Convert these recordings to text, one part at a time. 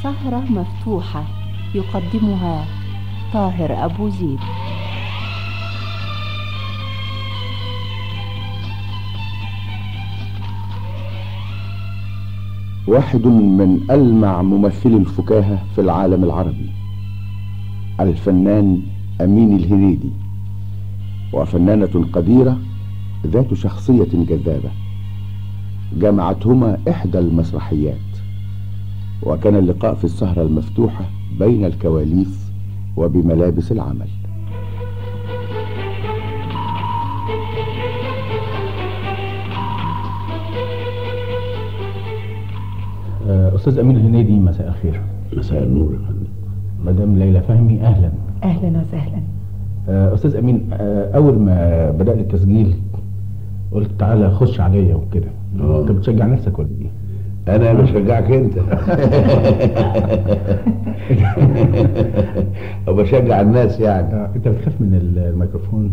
سهرة مفتوحة يقدمها طاهر أبو زيد واحد من ألمع ممثلي الفكاهة في العالم العربي الفنان أمين الهريدي وفنانة قديرة ذات شخصية جذابة جمعتهما إحدى المسرحيات وكان اللقاء في السهرة المفتوحة بين الكواليس وبملابس العمل استاذ امين الهنيدي مساء الخير مساء النور يا فندم مدام ليلى فهمي اهلا اهلا وسهلا آه، استاذ امين آه، اول ما بدات التسجيل قلت تعالى خش عليا وكده آه. انت بتشجع نفسك ولا ايه انا بشجعك انت او بشجع الناس يعني آه، انت بتخاف من ال- الميكروفون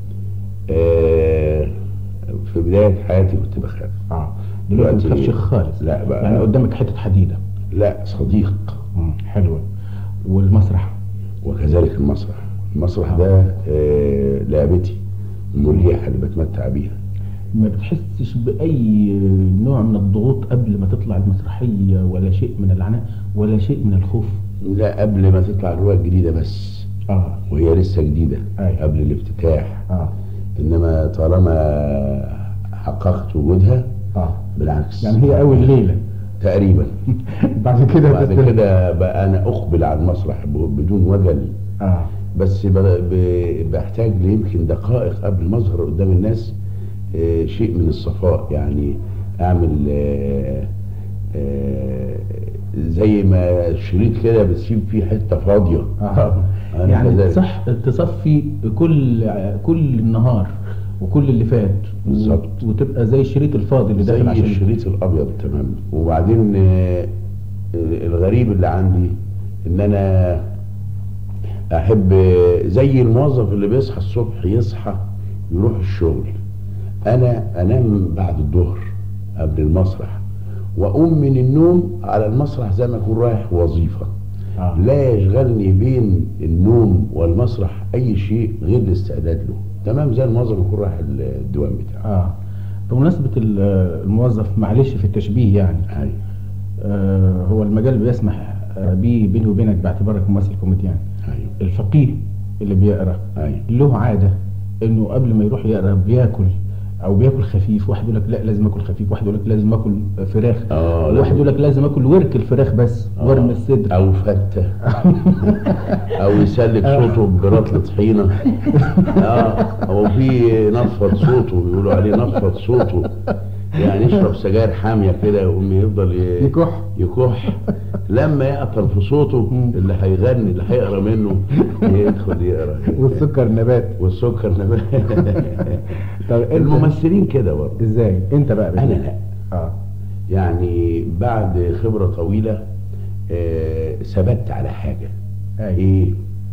آه، في بداية حياتي كنت بخاف اه دلوقتي ما دلوقتي- بتخافش خالص لا بقى. يعني قدامك حته حديده لا صديق مم، حلوه والمسرح وكذلك المسرح المسرح ده آه، لعبتي المريحة اللي بتمتع بيها ما بتحسش باي نوع من الضغوط قبل ما تطلع المسرحيه ولا شيء من العناء ولا شيء من الخوف لا قبل ما تطلع الرواية الجديدة بس اه وهي لسه جديدة أيوة. قبل الافتتاح اه انما طالما حققت وجودها اه بالعكس يعني هي اول ليله تقريبا بعد كده بعد تستلم. كده بقى انا اقبل على المسرح ب- بدون وجل اه بس ب- ب- بحتاج ليمكن دقائق قبل ما اظهر قدام الناس آه، شيء من الصفاء يعني اعمل آه، آه، زي ما شريط كده بتسيب فيه حته فاضيه آه. أنا يعني كذلك. تصح تصفي كل كل النهار وكل اللي فات بالظبط. وتبقى زي الشريط الفاضي اللي زي داخل عشان الشريط الابيض تمام وبعدين آه، الغريب اللي عندي ان انا احب آه، زي الموظف اللي بيصحى الصبح يصحى يروح الشغل انا انام بعد الظهر قبل المسرح واقوم من النوم على المسرح زي ما اكون رايح وظيفه آه. لا يشغلني بين النوم والمسرح اي شيء غير الاستعداد له تمام زي الموظف يكون رايح الديوان بتاعه اه بمناسبة ال- الموظف معلش في التشبيه يعني أيوة. آه هو المجال بيسمح آه، بيه بيني وبينك باعتبارك ممثل كوميديان ايوه الفقيه اللي بيقرا ايوه له عادة انه قبل ما يروح يقرا بياكل او بياكل خفيف واحد يقول لك لا لازم اكل خفيف واحد يقول لك لازم اكل فراخ آه، واحد لازم. يقول لك لازم اكل ورك الفراخ بس آه. ورم الصدر او فتة او يسلك صوته برطل طحينة اه هو في نفض صوته بيقولوا عليه نفض صوته يعني يشرب سجاير حامية كده يقوم يفضل ي- يكح. يكح لما يعطل في صوته اللي هيغني اللي هيقرا منه يدخل يقرا والسكر نبات والسكر نبات طب أنت- الممثلين كده برضه ازاي انت بقى انا لا اه يعني بعد خبرة طويلة آه، ثبت على حاجة أيوة. ايه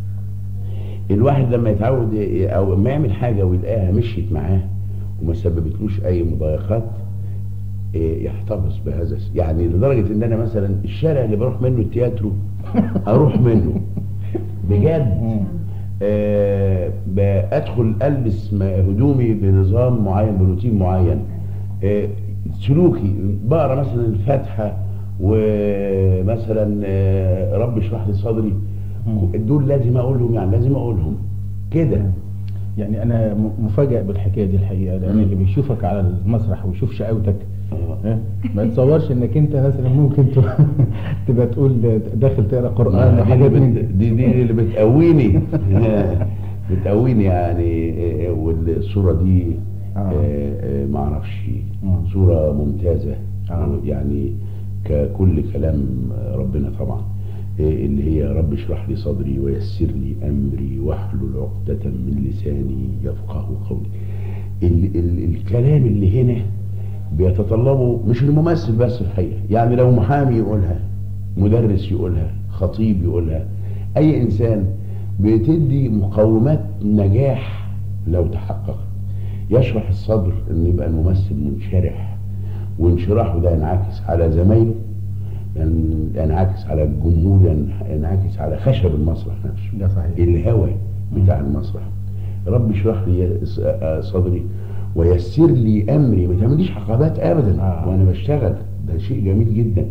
الواحد لما يتعود ي- او ما يعمل حاجة ويلاقيها مشيت معاه وما سببتلوش اي مضايقات إيه، يحتفظ بهذا الس- يعني لدرجة ان انا مثلا الشارع اللي بروح منه التياترو اروح منه بجد آه، ادخل البس م- هدومي بنظام معين بروتين معين آه، سلوكي بقرا مثلا الفاتحه ومثلا آه، رب اشرح لي صدري دول لازم اقولهم يعني لازم اقولهم كده يعني انا م- مفاجئ بالحكايه دي الحقيقه لان مم. اللي بيشوفك على المسرح ويشوف شقاوتك آه. ها، ما يتصورش انك انت مثلا ممكن تبقى, تبقى تقول داخل تقرا قران دي وحاجات اللي من بت- دي دي دي اللي بتقويني بتقويني يعني آه، والصوره دي آه. آه، آه، ما اعرفش مم. صوره ممتازه آه. يعني ككل كلام ربنا طبعا آه، اللي هي رب اشرح لي صدري ويسر لي امري واحلل عقدة من لساني يفقه قولي ال ال الكلام اللي هنا بيتطلبه مش الممثل بس الحقيقه يعني لو محامي يقولها مدرس يقولها خطيب يقولها اي انسان بتدي مقومات نجاح لو تحققت يشرح الصدر ان يبقى الممثل منشرح وانشراحه ده ينعكس على زمايله ين- ينعكس على الجمهور ين- ينعكس على خشب المسرح نفسه ده صحيح الهوى بتاع المسرح رب اشرح لي س- آه صدري ويسر لي امري ما تعمليش عقبات ابدا آه. وانا بشتغل ده شيء جميل جدا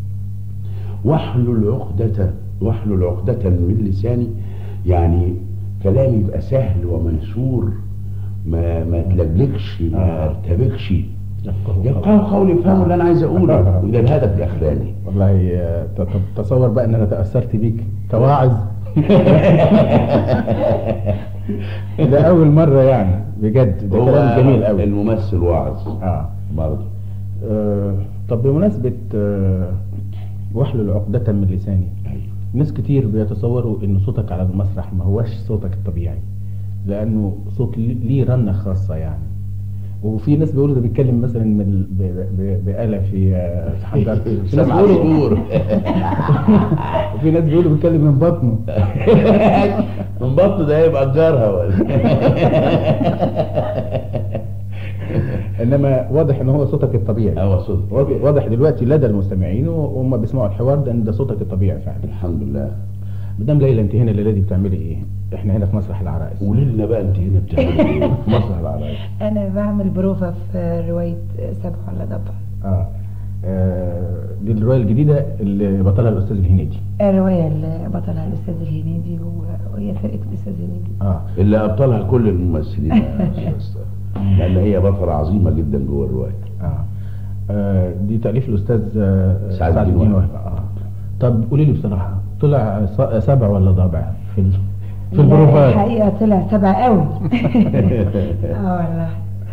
واحلل عقدة واحلل عقدة من لساني يعني كلامي يبقى سهل وميسور ما ما تلجلجش ما آه. ارتبكش يفقهوا يبقى قولي يفهموا اللي انا عايز اقوله وده الهدف الاخراني والله آه، ت- ت- تصور بقى ان انا تاثرت بيك كواعظ ده اول مره يعني بجد ده هو كلام جميل قوي الممثل واعظ اه برضه آه، طب بمناسبه آه، واحلل عقدة من لساني ايوه ناس كتير بيتصوروا ان صوتك على المسرح ما هوش صوتك الطبيعي لانه صوت لي- ليه رنة خاصة يعني وفي ناس بيقولوا ده بيتكلم مثلا من ال- ب- ب- بآلة في آه، في حنجرة في ناس سبع بيقولوا شهور وفي ناس بيقولوا بيتكلم من بطنه من بطنه ده يبقى اجرها ولا انما واضح ان هو صوتك الطبيعي هو صوت واضح- واضح دلوقتي لدى المستمعين وهم بيسمعوا الحوار ده ان ده صوتك الطبيعي فعلا الحمد لله مدام ليلى انت هنا الليله دي بتعملي ايه؟ احنا هنا في مسرح العرائس قولي لنا بقى انت هنا بتعملي ايه في مسرح العرايس انا بعمل بروفة في رواية سبع ولا ضبع اه آه، دي الروايه الجديده اللي بطلها الاستاذ الهنيدي الرواية اللي بطلها الأستاذ الهنيدي و- وهي فرقة الأستاذ الهنيدي اه اللي ابطلها كل الممثلين يا أستاذ. لان هي بطله عظيمه جدا جوه الروايه اه, آه دي تاليف الاستاذ آه، سعد الدين الدين وهب. وهب اه طب قولي لي بصراحه طلع ص- سبع ولا ضابع في ال- في لا، البروفات الحقيقة طلع سبع قوي اه والله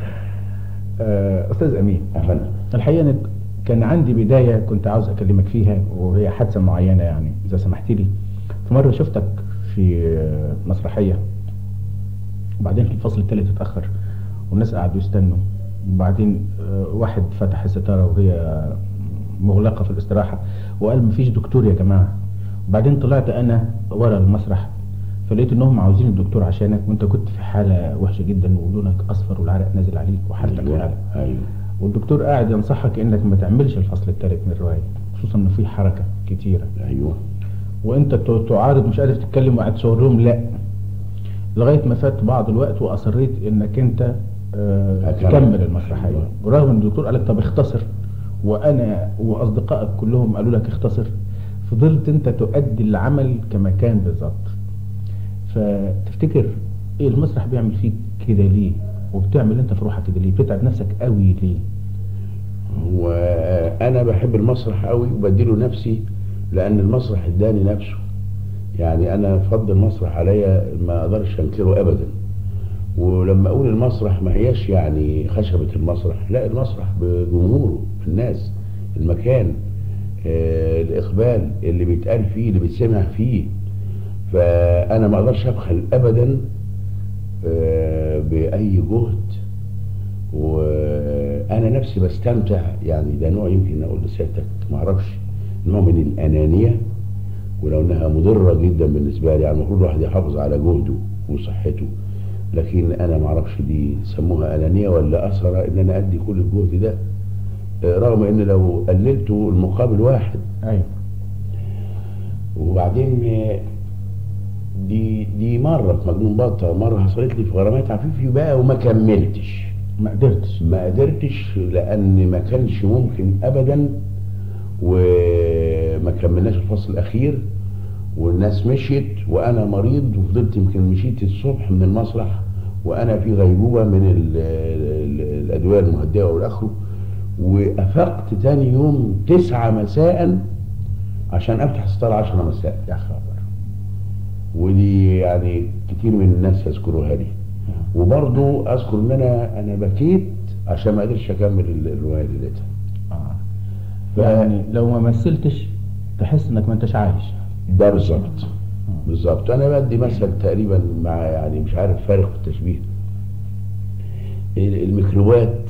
آه استاذ امين يا فندم الحقيقه أنا كان عندي بدايه كنت عاوز اكلمك فيها وهي حادثه معينه يعني اذا سمحت لي في مره شفتك في آه، مسرحيه وبعدين في الفصل الثالث اتاخر والناس قعدوا يستنوا وبعدين آه، واحد فتح الستاره وهي مغلقه في الاستراحه وقال مفيش دكتور يا جماعه وبعدين طلعت انا ورا المسرح فلقيت انهم عاوزين الدكتور عشانك وانت كنت في حاله وحشه جدا ولونك اصفر والعرق نازل عليك وحالتك ايوه حاله ايوه والدكتور قاعد ينصحك انك ما تعملش الفصل الثالث من الروايه خصوصا انه في حركه كتيره ايوه وانت ت- تعارض مش قادر تتكلم وقاعد تشاور لهم لا لغايه ما فات بعض الوقت واصريت انك انت آه أكمل. تكمل المسرحيه ورغم ان الدكتور قال لك طب اختصر وانا واصدقائك كلهم قالوا لك اختصر فضلت انت تؤدي العمل كما كان بالظبط فتفتكر ايه المسرح بيعمل فيك كده ليه وبتعمل انت في روحك كده ليه بتتعب نفسك قوي ليه وانا بحب المسرح قوي وبديله نفسي لان المسرح اداني نفسه يعني انا فضل المسرح عليا ما اقدرش انكره ابدا ولما اقول المسرح ما هياش يعني خشبة المسرح لا المسرح بجمهوره الناس المكان آه الاقبال اللي بيتقال فيه اللي بيتسمع فيه فانا ما اقدرش ابخل ابدا آه باي جهد وانا نفسي بستمتع يعني ده نوع يمكن اقول لسيادتك ما اعرفش نوع من الانانيه ولو انها مضره جدا بالنسبه لي يعني المفروض الواحد يحافظ على جهده وصحته لكن انا ما اعرفش دي سموها انانيه ولا اثر ان انا ادي كل الجهد ده آه، رغم ان لو قللته المقابل واحد ايوه وبعدين آه، دي دي مره في مجنون بطه مره حصلت لي في غرامات عفيفي بقى وما كملتش ما قدرتش ما قدرتش لان ما كانش ممكن ابدا وما كملناش الفصل الاخير والناس مشيت وانا مريض وفضلت يمكن مشيت الصبح من المسرح وانا في غيبوبه من ال ال الادويه المهدئه والاخره وافقت تاني يوم تسعة مساء عشان افتح الستاره 10 مساء يا خبر ودي يعني كتير من الناس يذكروها لي وبرضو اذكر ان انا انا بكيت عشان ما قدرتش اكمل ال- الروايه ليلتها اه يعني لو ما مثلتش تحس انك ما انتش عايش ده بالظبط بالظبط انا بدي مثل تقريبا مع يعني مش عارف فارق في التشبيه ال- الميكروبات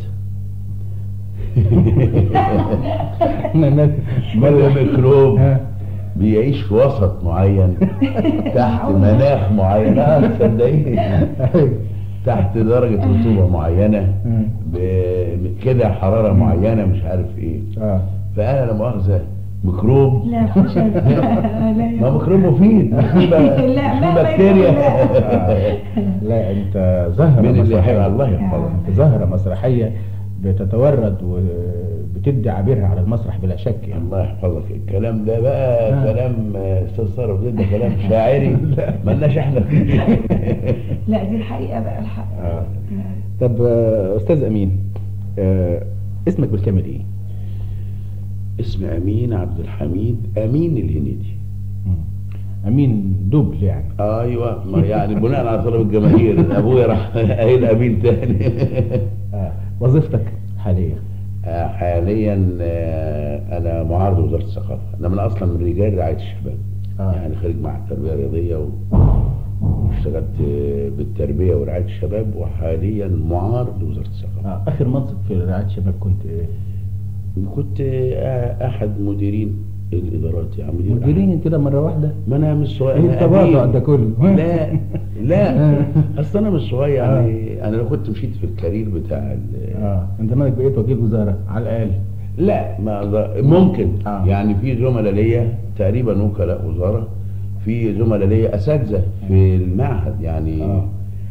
الميكروب ها. بيعيش في وسط معين تحت مناخ معين اه صدقيني تحت درجة رطوبة معينة ب- كده حرارة معينة مش عارف ايه اه فانا لا مؤاخذة ميكروب لا مش هذا. لا ما يا ميكروب مفيد مش في ب- لا، مش ما- في ما بكتيريا آه. لا انت زهره من اللي مسرحيه يحب الله يحفظك. انت زهره مسرحيه بتتورد وبتدي عبيرها على المسرح بلا شك يعني الله يحفظك الكلام ده بقى آه. كلام آه، استاذ ثروت ده كلام شاعري ملناش احنا فيه لا دي الحقيقة بقى الحق آه. طب آه، استاذ امين آه، اسمك بالكامل ايه؟ اسم امين عبد الحميد امين الهنيدي امين دوبل يعني ايوه ما يعني بناء على طلب الجماهير ابويا راح قايل امين تاني آه. وظيفتك حاليا آه، حاليا آه، انا معارض وزاره الثقافه انا من اصلا من رجال رعايه الشباب آه. يعني خريج مع التربيه الرياضيه و- واشتغلت آه، بالتربيه ورعايه الشباب وحاليا معارض لوزاره الثقافه آه. اخر منصب في رعايه الشباب كنت ايه؟ كنت آه، احد مديرين الادارات يعني مدير مديرين كده مره واحده ما انا مش صغير ايه أنا التواضع أمين. ده كله؟ لا لا اصل انا مش صغير يعني انا لو كنت مشيت في الكارير بتاع ال- اه انت مالك بقيت وكيل وزاره على الاقل لا ما أقدر- ممكن آه. يعني في زملاء ليا تقريبا وكلاء وزاره في زملاء ليا اساتذه في المعهد يعني آه.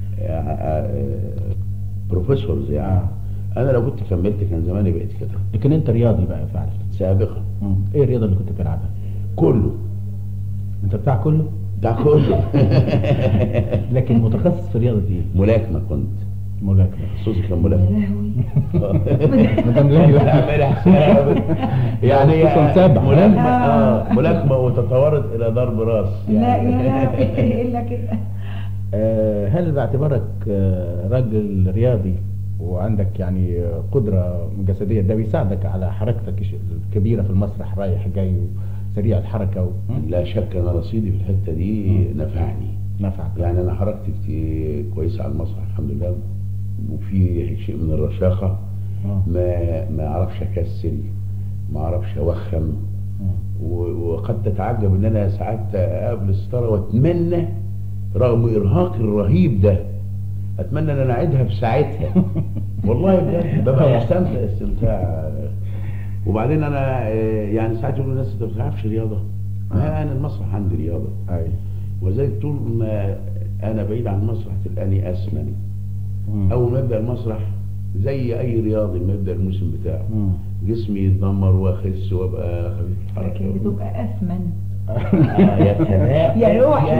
بروفيسورز يعني آه. انا لو كنت كملت كان زماني بقيت كده لكن انت رياضي بقى فعلا سابقا مم. ايه الرياضه اللي كنت بتلعبها؟ كله انت بتاع كله بتاع كله لكن متخصص في رياضه ايه؟ ملاكمه كنت ملاكمه خصوصي كان يا ملاكمه لهوي مدام ليلى يعني خصوصا سبع ملاكمه اه ملاكمه وتطورت الى ضرب راس لا يا لهوي الا كده آه، هل باعتبارك آه، راجل رياضي وعندك يعني آه، قدرة جسدية ده بيساعدك على حركتك الش- الكبيرة في المسرح رايح جاي وسريع الحركة و... لا شك انا رصيدي في الحته دي نفعني نفعك يعني انا حركتي كتير كويسه على المسرح الحمد لله وفي شيء من الرشاقه آه. ما ما اعرفش اكسل ما اعرفش اوخم آه. و- وقد تتعجب ان انا ساعات اقابل الستاره واتمنى رغم ارهاقي الرهيب ده اتمنى ان انا اعيدها في ساعتها والله بجد ببقى مستمتع استمتاع وبعدين انا آه، يعني ساعات يقولوا الناس انت ما بتلعبش رياضه ما انا المسرح عندي رياضه أي وذلك طول ما انا بعيد عن المسرح تلقاني اسمن مم. اول ما ابدا المسرح زي اي رياضي ما يبدا الموسم بتاعه مم. جسمي يتدمر واخس وابقى خفيف الحركه لكن بتبقى اثمن آه، يا سلام يا روحي.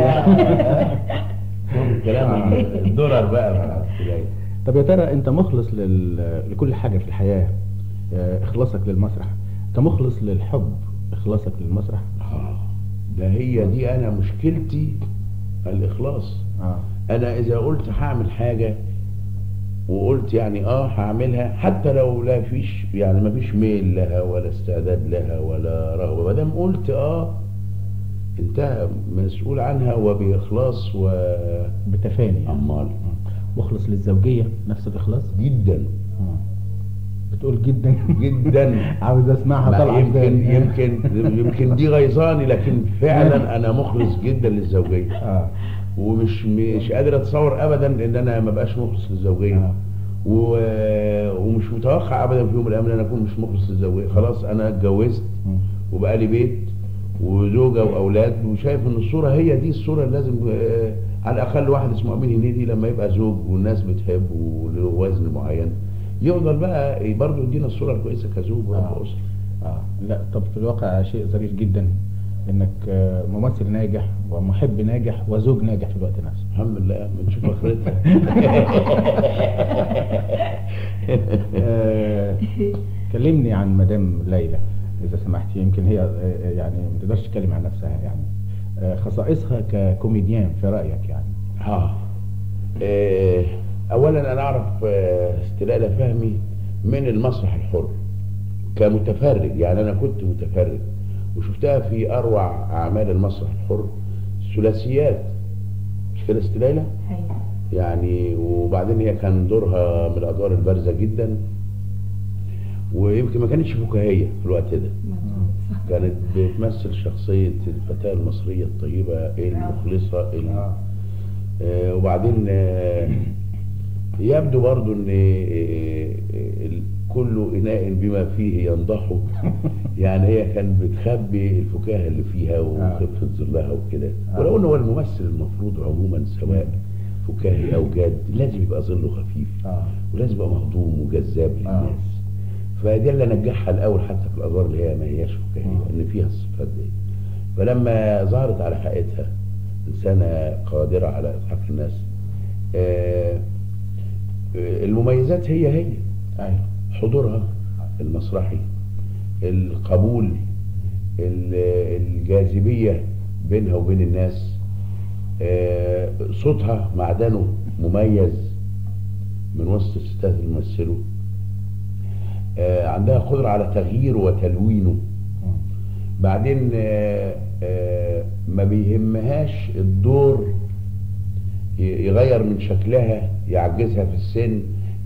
شوف الكلام الدولار بقى مع السجاير. طب يا ترى انت مخلص لل... لكل حاجة في الحياة آه، اخلاصك للمسرح انت مخلص للحب اخلاصك للمسرح آه، ده هي دي انا مشكلتي الاخلاص اه انا اذا قلت هعمل حاجه وقلت يعني اه هعملها حتى لو لا فيش يعني ما فيش ميل لها ولا استعداد لها ولا رغبه ما دام قلت اه انت مسؤول عنها وباخلاص وامال بتفاني يعني. مخلص للزوجية نفس الإخلاص جدا آه. بتقول جدا جدا عاوز اسمعها لا، طبعا يمكن يمكن يمكن دي غيظاني لكن فعلا انا مخلص جدا للزوجيه اه ومش مش قادر اتصور ابدا ان انا ما بقاش مخلص للزوجيه آه. و... ومش متوقع ابدا في يوم من الايام ان انا اكون مش مخلص للزوجيه خلاص انا اتجوزت مم. وبقى لي بيت وزوجه واولاد وشايف ان الصوره هي دي الصوره اللي لازم آه، على الاقل واحد اسمه امين هنيدي لما يبقى زوج والناس بتحبه وله وزن معين يفضل بقى برضه يدينا الصوره الكويسه كزوج ورب آه. اسره اه لا طب في الواقع شيء ظريف جدا انك آه، ممثل ناجح ومحب ناجح وزوج ناجح في الوقت نفسه الحمد لله بنشوف اخرتها آه، كلمني عن مدام ليلى اذا سمحت يمكن هي آه، يعني ما تقدرش تتكلم عن نفسها يعني آه، خصائصها ككوميديان في رايك يعني اه آه، اولا انا اعرف آه، استلالة فهمي من المسرح الحر كمتفرج يعني انا كنت متفرج وشفتها في اروع اعمال المسرح الحر ثلاثيات مش كده استلالة ايوه يعني وبعدين هي كان دورها من الادوار البارزه جدا ويمكن ما كانتش فكاهيه في الوقت ده مظبوط صح كانت بتمثل شخصيه الفتاه المصريه الطيبه المخلصه ال- آه. آه، وبعدين آه، يبدو برضو ان آه، ال- كل إناء بما فيه ينضح يعني هي كانت بتخبي الفكاهة اللي فيها وخفة ظلها وكده آه. ولو إن هو الممثل المفروض عموما سواء فكاهي أو جاد لازم يبقى ظله خفيف اه ولازم يبقى مهضوم وجذاب آه. للناس فدي اللي نجحها الاول حتى في الادوار اللي هي ما هياش فكاهيه آه. ان فيها الصفات دي فلما ظهرت على حقيقتها انسانه قادره على اضحاك الناس آه، آه، المميزات هي هي ايوه حضورها المسرحي القبول ال- الجاذبيه بينها وبين الناس آه، صوتها معدنه مميز من وسط الستات اللي بيمثلوا آه، عندها قدرة على تغييره وتلوينه مم. بعدين آه، آه، ما بيهمهاش الدور ي- يغير من شكلها يعجزها في السن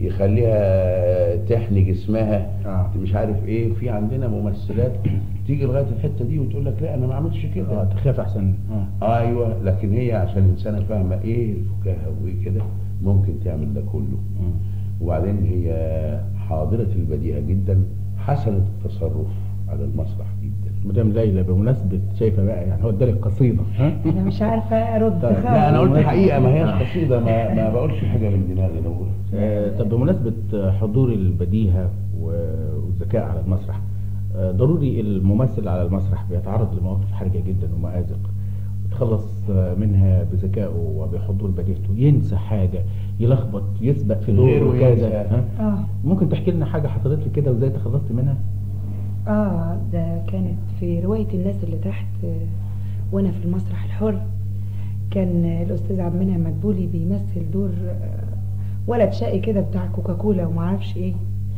يخليها تحني جسمها آه. مش عارف ايه في عندنا ممثلات تيجي لغايه الحته دي وتقول لك لا انا ما عملتش كده اه تخاف احسن اه ايوه لكن هي عشان انسانه فاهمه ايه الفكاهه وايه كده ممكن تعمل ده كله مم. وبعدين هي حاضره البديهه جدا حسنه التصرف على المسرح جدا مدام ليلى بمناسبة شايفة بقى يعني هو ادالك قصيدة ها انا مش عارفه ارد طيب، خالص. لا انا قلت حقيقه ما هياش آه. قصيده ما, ما بقولش حاجه من دماغي انا بقولها آه، طب بمناسبة حضور البديهة و- والذكاء على المسرح آه، ضروري الممثل على المسرح بيتعرض لمواقف حرجة جدا ومآزق يتخلص آه، منها بذكائه وبحضور بديهته ينسى حاجة يلخبط يسبق في غيره دور ينسى. كذا ها؟ اه ممكن تحكي لنا حاجة حصلت لك كده وازاي تخلصت منها؟ اه ده كانت في رواية الناس اللي تحت آه، وانا في المسرح الحر كان آه، الاستاذ عبد المنعم مدبولي بيمثل دور آه، ولد شقي كده بتاع كوكاكولا ومعرفش ايه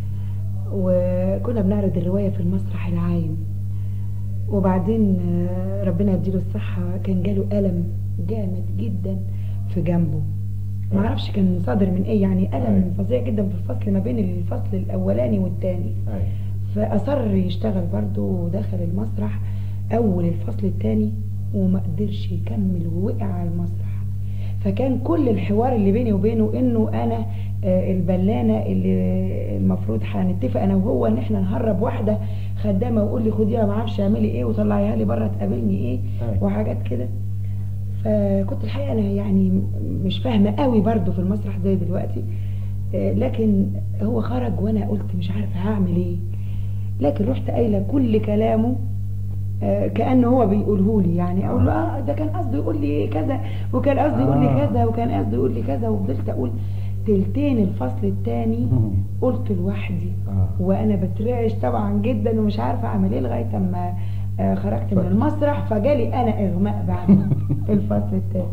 وكنا بنعرض الرواية في المسرح العايم وبعدين آه، ربنا يديله الصحة كان جاله ألم جامد جدا في جنبه معرفش كان صادر من ايه يعني ألم أيوة. فظيع جدا في الفصل ما بين الفصل الأولاني والتاني ايوه فأصر يشتغل برضه ودخل المسرح أول الفصل التاني وما قدرش يكمل ووقع على المسرح فكان كل الحوار اللي بيني وبينه انه انا آه، البلانه اللي المفروض هنتفق انا وهو ان احنا نهرب واحده خدامه ويقول لي خديها ما اعرفش اعملي ايه وطلعيها لي بره تقابلني ايه أيوة. وحاجات كده فكنت الحقيقه انا يعني مش فاهمه قوي برضو في المسرح زي دلوقتي آه، لكن هو خرج وانا قلت مش عارفه هعمل ايه لكن رحت قايله كل كلامه آه، كانه هو بيقوله لي يعني اقول له اه ده كان قصده يقول لي كذا وكان قصده يقول لي آه. كذا وكان قصده يقول لي كذا وفضلت اقول تلتين الفصل الثاني قلت لوحدي آه. وانا بترعش طبعا جدا ومش عارفه اعمل ايه لغايه اما آه، خرجت من ف- المسرح فجالي انا اغماء بعد الفصل الثاني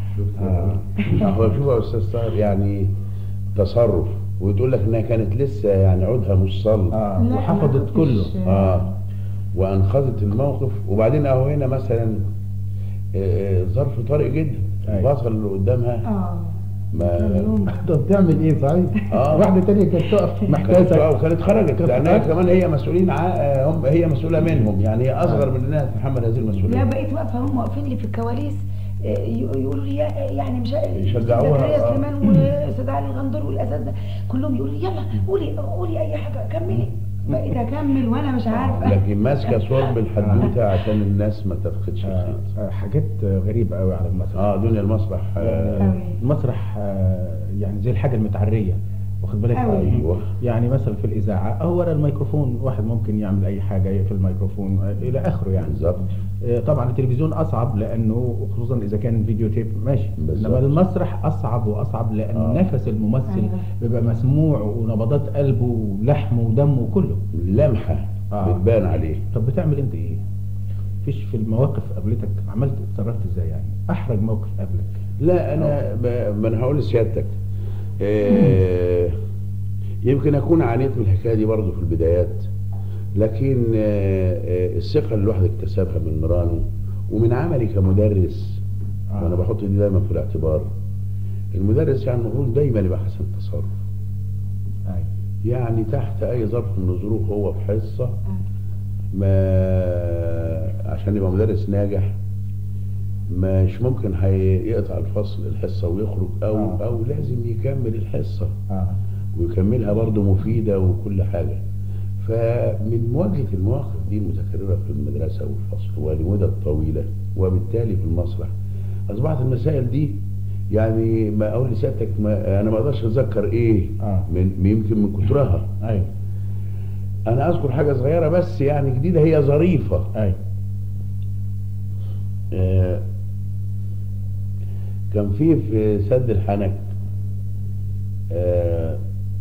شفت هو شوف يا استاذ طاهر يعني تصرف وتقول لك انها كانت لسه يعني عودها مش صلب اه لا، وحفظت ما كنتش- كله اه وانقذت الموقف وبعدين اهو هنا مثلا آه، ظرف طارئ جدا أيوة. البطل اللي قدامها اه ما اليوم طب تعمل ايه صحيح؟ آه. واحدة تانية كانت تقف كانت محتاسة وكانت خرجت كانت لانها خرجت. كمان هي مسؤولين ع... آه، هم هي مسؤوله منهم يعني هي اصغر من انها تتحمل هذه لا المسؤوليه بقيت واقفه هم واقفين لي في الكواليس آه، ي- يقولوا لي يا- يعني مش يشجعوها، زكريا آه. سليمان واستاذ علي الغندور والاساتذه كلهم يقولوا لي يلا قولي قولي اي حاجه كملي بقيت اكمل وانا مش عارفه لكن ماسكه صلب الحدوته عشان الناس ما تفقدش آه، الخيط آه، حاجات آه، غريبة قوي على المسرح اه دنيا المسرح آه أوي. المسرح آه، يعني زي الحاجة المتعرية واخد بالك أوي. ايوه يعني مثلا في الإذاعة أو ورا الميكروفون واحد ممكن يعمل أي حاجة يقفل الميكروفون آه، إلى آخره يعني بالظبط آه، طبعا التلفزيون أصعب لأنه خصوصا إذا كان فيديو تيب ماشي بالظبط. إنما المسرح أصعب وأصعب لأن آه. نفس الممثل أيوة. بيبقى مسموع ونبضات قلبه ولحمه ودمه وكله لمحه آه. بتبان عليه طب بتعمل أنت إيه؟ فيش في المواقف قابلتك عملت اتصرفت ازاي يعني؟ احرج موقف قابلك لا انا ب... ما انا هقول لسيادتك آه يمكن اكون عانيت من الحكايه دي برضه في البدايات لكن آه آه الثقه اللي الواحد اكتسبها من مرانه ومن عملي كمدرس آه. وانا بحط دي دايما في الاعتبار المدرس يعني المفروض دايما يبقى حسن التصرف ايوه يعني تحت اي ظرف من الظروف هو في حصه ما عشان يبقى مدرس ناجح مش ممكن هيقطع الفصل الحصه ويخرج او آه. او لازم يكمل الحصه اه ويكملها برضه مفيدة وكل حاجة فمن مواجهة المواقف دي المتكررة في المدرسة والفصل ولمدة طويلة وبالتالي في المسرح أصبحت المسائل دي يعني ما أقول لسيادتك ما أنا ما أقدرش أتذكر إيه آه. من يمكن من كترها ايوه أنا أذكر حاجة صغيرة بس يعني جديدة هي ظريفة ايوه آه، كان في في سد الحنك آه،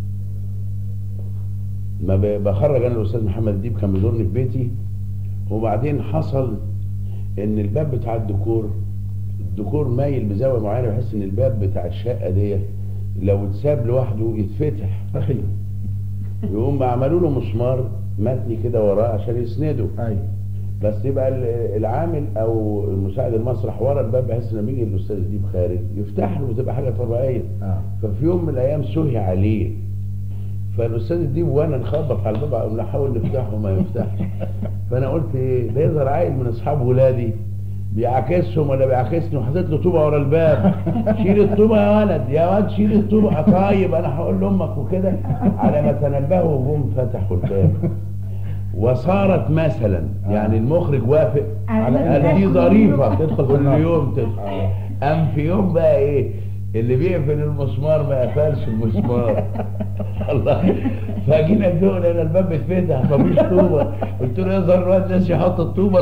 ما ب- بخرج انا الاستاذ محمد الديب كان بيزورني في بيتي وبعدين حصل ان الباب بتاع الديكور الديكور مايل بزاويه معينه بحس ان الباب بتاع الشقه دي لو اتساب لوحده يتفتح ايوه يقوم عملوا له مسمار متني كده وراه عشان يسنده ايوه بس يبقى ال- العامل او المساعد المسرح ورا الباب بحيث لما يجي الاستاذ ديب خارج يفتح له وتبقى حاجه طبيعيه اه ففي يوم من الايام سهي عليه فالاستاذ الديب وانا نخبط على الباب قلنا نحاول نفتحه ما يفتحش فانا قلت ايه ده يظهر عيل من اصحاب ولادي بيعاكسهم ولا بيعاكسني وحطيت له طوبه ورا الباب شيل الطوبه يا ولد يا واد شيل الطوبه طيب انا هقول لامك وكده على ما تنبهوا جم فتحوا الباب وصارت مثلا يعني المخرج وافق على قال دي ظريفه تدخل في كل النار. يوم تدخل قام في يوم بقى ايه اللي بيقفل المسمار ما قفلش المسمار الله فجينا الدول انا الباب اتفتح مفيش طوبه قلت له يظهر الواد ناس يحط الطوبه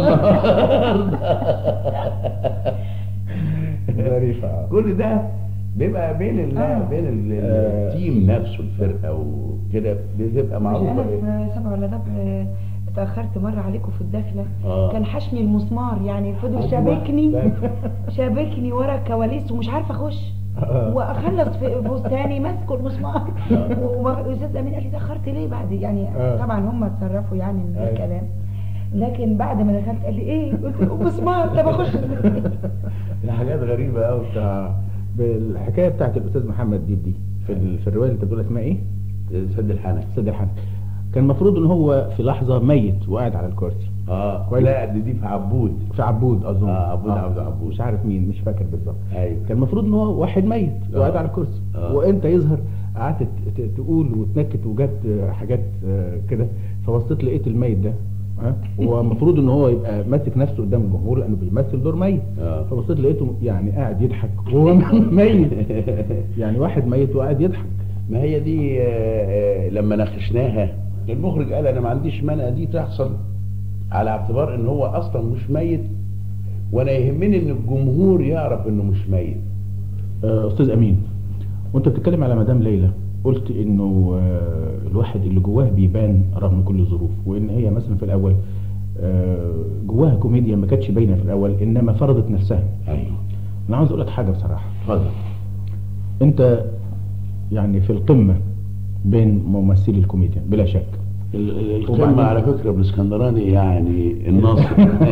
النهارده ظريفه اه كل ده بيبقى بين ال آه. بين ال- آه. التيم نفسه الفرقه وكده بتبقى مش انا معروفه في سبع ولا دبع اتاخرت مره عليكم في الدخله آه. كان حشني المسمار يعني فضل أيوة. شابكني فاكر. شابكني ورا الكواليس ومش عارفه اخش آه. واخلص في فستاني ماسكه المسمار آه. والاستاذ امين قال لي اتاخرت ليه بعد يعني آه. طبعا هم اتصرفوا يعني من غير أيوة. كلام لكن بعد ما دخلت قال لي ايه قلت له مسمار طب اخش إزاي؟ حاجات غريبه قوي بتاع بالحكايه بتاعت الاستاذ محمد ديب دي في ال- في الروايه اللي انت بتقول اسمها ايه؟ سد الحنك سد الحنك كان المفروض ان هو في لحظه ميت وقاعد على الكرسي اه كويس. لا دي دي في عبود في عبود اظن آه، عبود، عبود، عبود. مش عارف مين مش فاكر بالظبط ايوه كان المفروض ان هو واحد ميت آه. وقاعد على الكرسي آه. وانت يظهر قعدت ت- ت- تقول وتنكت وجت حاجات آه، كده فبصيت لقيت الميت ده ها هو المفروض ان هو يبقى ماسك نفسه قدام الجمهور لانه بيمثل دور ميت آه. فبصيت لقيته يعني قاعد يضحك وهو ميت يعني واحد ميت وقاعد يضحك ما هي دي آه، آه، لما ناقشناها المخرج قال انا ما عنديش مانع دي تحصل على اعتبار ان هو اصلا مش ميت وانا يهمني ان الجمهور يعرف انه مش ميت آه، استاذ امين وانت بتتكلم على مدام ليلى قلت انه آه، الواحد اللي جواه بيبان رغم كل الظروف وان هي مثلا في الاول آه، جواها كوميديا ما كانتش باينه في الاول انما فرضت نفسها ايوه انا عاوز اقول لك حاجه بصراحه اتفضل انت يعني في القمه بين ممثلي الكوميديا بلا شك وبعدين- القمة على فكرة بالاسكندراني يعني الناصر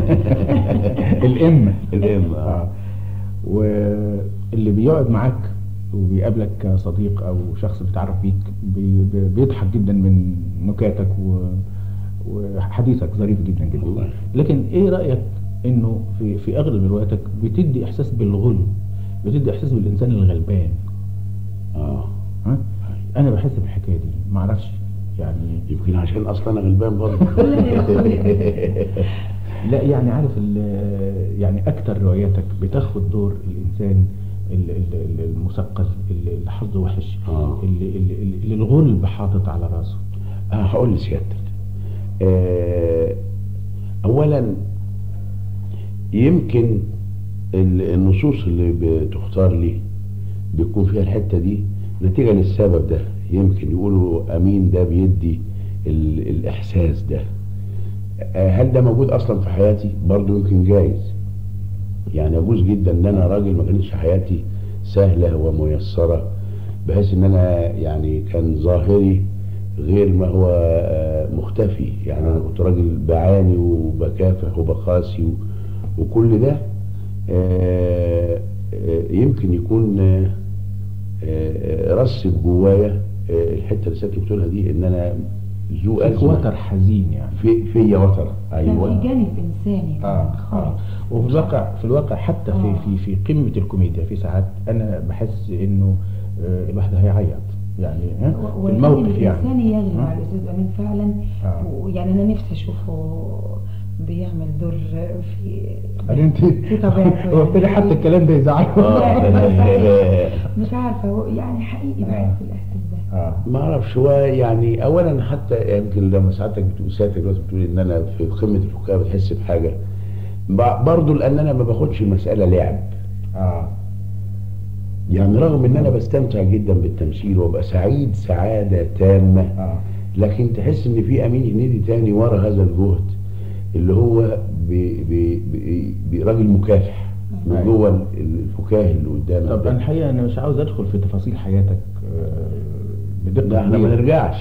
الامه الام آه. آه. واللي بيقعد معاك وبيقابلك كصديق او شخص بيتعرف بيك بي بي- بيضحك جدا من نكاتك و وحديثك ظريف جدا جدا الله. لكن ايه رايك انه في في اغلب رواياتك بتدي احساس بالغل بتدي احساس بالانسان الغلبان اه ها انا بحس بالحكايه دي ما اعرفش يعني يمكن عشان اصلا انا غلبان برضه لا يعني عارف ال- يعني اكتر رواياتك بتاخد دور الانسان ال- ال- ال- المثقل اللي اللي حظه وحش آه. اللي, اللي, اللي الغلب حاطط على راسه أنا هقول لسيادتك آه، أولا يمكن ال- النصوص اللي بتختار لي بيكون فيها الحتة دي نتيجة للسبب ده يمكن يقولوا أمين ده بيدي ال- الإحساس ده آه، هل ده موجود أصلا في حياتي برضو يمكن جايز يعني يجوز جدا ان انا راجل ما كانتش حياتي سهله وميسره بحيث ان انا يعني كان ظاهري غير ما هو آه، مختفي يعني انا كنت راجل بعاني وبكافح وبقاسي و- وكل ده آه، آه، يمكن يكون آه، آه، رسب جوايا آه، الحته اللي ساكن بتقولها دي ان انا ذو فيك ازمه وتر حزين يعني في فيا وتر كان في ايوه جانب انساني اه خالص اه وفي الواقع في الواقع حتى في آه. في في قمه الكوميديا في ساعات انا بحس انه آه، الواحد هيعيط يعني ها في والفن الموقف يعني الإنساني يغلب ها؟ على الأستاذ أمين فعلا آه. ويعني أنا نفسي أشوفه بيعمل دور في قال انت في طبيعته هو ابتدى حتى الكلام ده يزعله آه. مش عارفة هو يعني حقيقي بحس الإحساس ده اه ما اعرفش هو يعني اولا حتى يمكن لما ساعتك بتقول ساعتك دلوقتي بتقول ان انا في قمه الفكاهه بتحس بحاجه ب- برضو لان انا ما باخدش المساله لعب اه يعني رغم ان انا بستمتع جدا بالتمثيل وابقى سعيد سعاده تامه اه لكن تحس ان في امين هنيدي تاني ورا هذا الجهد اللي هو بي بي بي بي راجل مكافح من أيوة. جوه ال- الفكاهي اللي قدامك طب ده. انا الحقيقه انا مش عاوز ادخل في تفاصيل حياتك آه، بدقه ده احنا ما كبيرة. نرجعش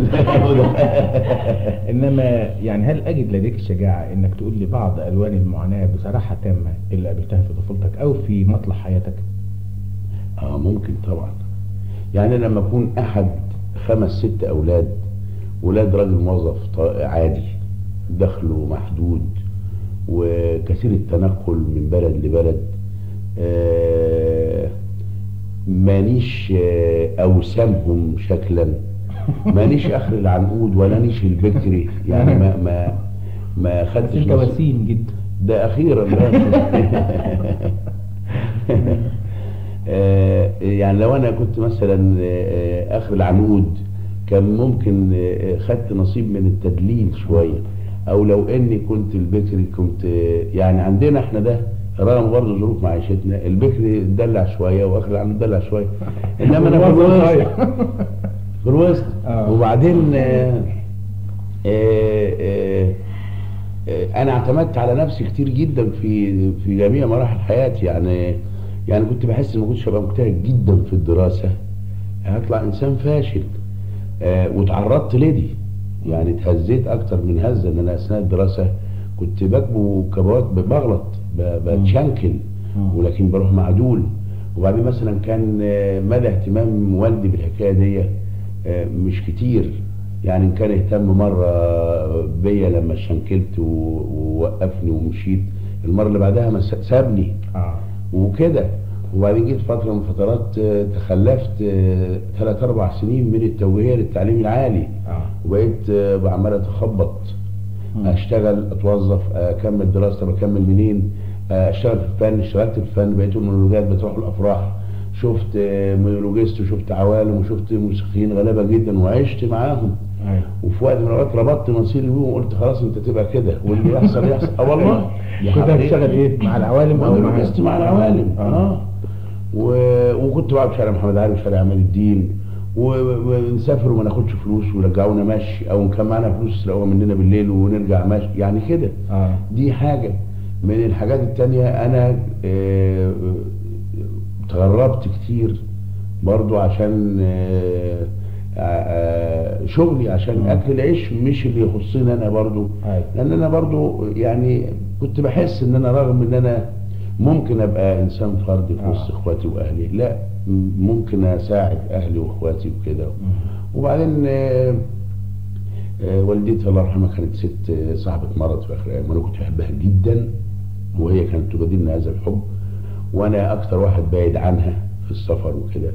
انما يعني هل اجد لديك الشجاعه انك تقول لي بعض الوان المعاناه بصراحه تامه اللي قابلتها في طفولتك او في مطلع حياتك اه ممكن طبعا يعني لما اكون احد خمس ست اولاد ولاد راجل موظف ط- عادي دخله محدود وكثير التنقل من بلد لبلد آه مانيش آه اوسمهم شكلا مانيش اخر العنقود ولا نيش البكري يعني ما ما ما بس خدتش انت نصيب. وسيم جدا ده اخيرا آه، يعني لو انا كنت مثلا آه، اخر العنود كان ممكن آه، خدت نصيب من التدليل شويه او لو اني كنت البكري كنت آه، يعني عندنا احنا ده رغم برضه ظروف معيشتنا البكري دلع شويه واخر العنود دلع شويه انما انا في الوسط في الوسط آه. وبعدين آه، آه، آه، آه، انا اعتمدت على نفسي كتير جدا في في جميع مراحل حياتي يعني يعني كنت بحس ان ما كنتش هبقى مجتهد جدا في الدراسه هطلع انسان فاشل آه، وتعرضت لدي يعني اتهزيت اكتر من هزه ان انا اثناء الدراسه كنت بكبو كبوات بغلط ب- بتشنكل مم. ولكن بروح معدول وبعدين مثلا كان آه، مدى اهتمام والدي بالحكايه دي آه، مش كتير يعني إن كان اهتم مرة بيا لما شنكلت و- ووقفني ومشيت المرة اللي بعدها ما س- سابني اه وكده وبعدين جيت فترة من فترات آه، تخلفت آه، ثلاث أربع سنين من التوجيهية للتعليم العالي اه وبقيت آه، بعمل أتخبط مم. اشتغل اتوظف اكمل دراسه طب اكمل منين آه، اشتغل في الفن اشتغلت في الفن بقيت المونولوجات بتروح الافراح شفت آه، مونولوجيست وشفت عوالم وشفت موسيقيين غلابه جدا وعشت معاهم ايوه وفي وقت من الاوقات ربطت مصيري بيهم وقلت خلاص انت تبقى كده واللي يحصل يحصل اه والله دي كنت حقيقة. هتشتغل ايه مع العوالم او مع مونولوجيست مع العوالم اه اه و... وكنت بقعد في شارع محمد علي وشارع عماد الدين و- ونسافر وما ناخدش فلوس ويرجعونا ماشي او ان كان معانا فلوس يسرقوها مننا بالليل ونرجع ماشي يعني كده اه دي حاجة من الحاجات التانية أنا آه، تغربت كتير برضو عشان آه، آه، شغلي عشان مم. أكل العيش مش اللي يخصني أنا برضو أيوة. لأن أنا برضو يعني كنت بحس إن أنا رغم إن أنا ممكن أبقى إنسان فردي في آه. وسط إخواتي وأهلي لا م- ممكن أساعد أهلي وإخواتي وكده مم. وبعدين آه، آه، والدتي الله يرحمها كانت ست آه، صاحبة مرض في آخر أيام وأنا كنت بحبها جدا وهي كانت تبادلنا هذا الحب وأنا أكتر واحد بعيد عنها في السفر وكده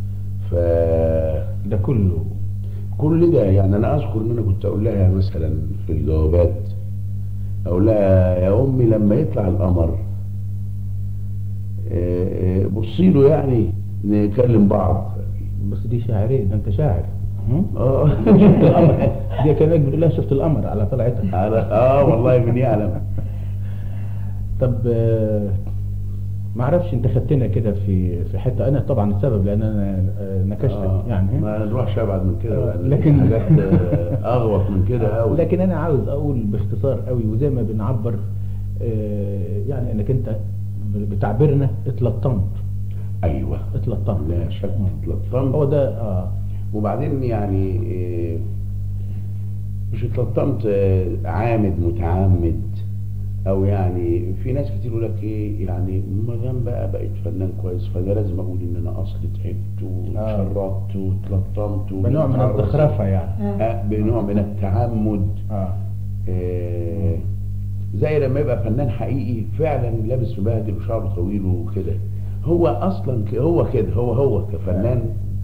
فكل ده كله ده يعني أنا أذكر إن أنا كنت أقول لها مثلا في الجوابات أقول لها يا أمي لما يطلع القمر آه، آه، بصي له يعني نكلم بعض بس دي شاعريه ده انت شاعر هم؟ اه شفت القمر دي كانك بتقول لها شفت القمر على طلعتك على- اه والله من يعلم طب آه، ما اعرفش انت خدتنا كده في في حته انا طبعا السبب لان انا آه، نكشتك آه، يعني ما نروحش ابعد من كده آه، لأن لكن- حاجات آه، اغوط من كده قوي لكن انا عاوز اقول باختصار قوي وزي ما بنعبر آه، يعني انك انت بتعبيرنا اتلطمت ايوه اتلطمت لا شك اتلطمت هو ده اه وبعدين يعني آه، مش اتلطمت آه، عامد متعمد او يعني في ناس كتير يقول لك ايه يعني ما دام بقى بقيت فنان كويس فانا لازم اقول ان انا اصلي تعبت وشردت واتلطمت بنوع من واتعرضت. الزخرفه يعني آه، بنوع من التعمد اه آه، زي لما يبقى فنان حقيقي فعلا لابس مبهدل وشعره طويل وكده هو اصلا ك- هو كده هو هو كفنان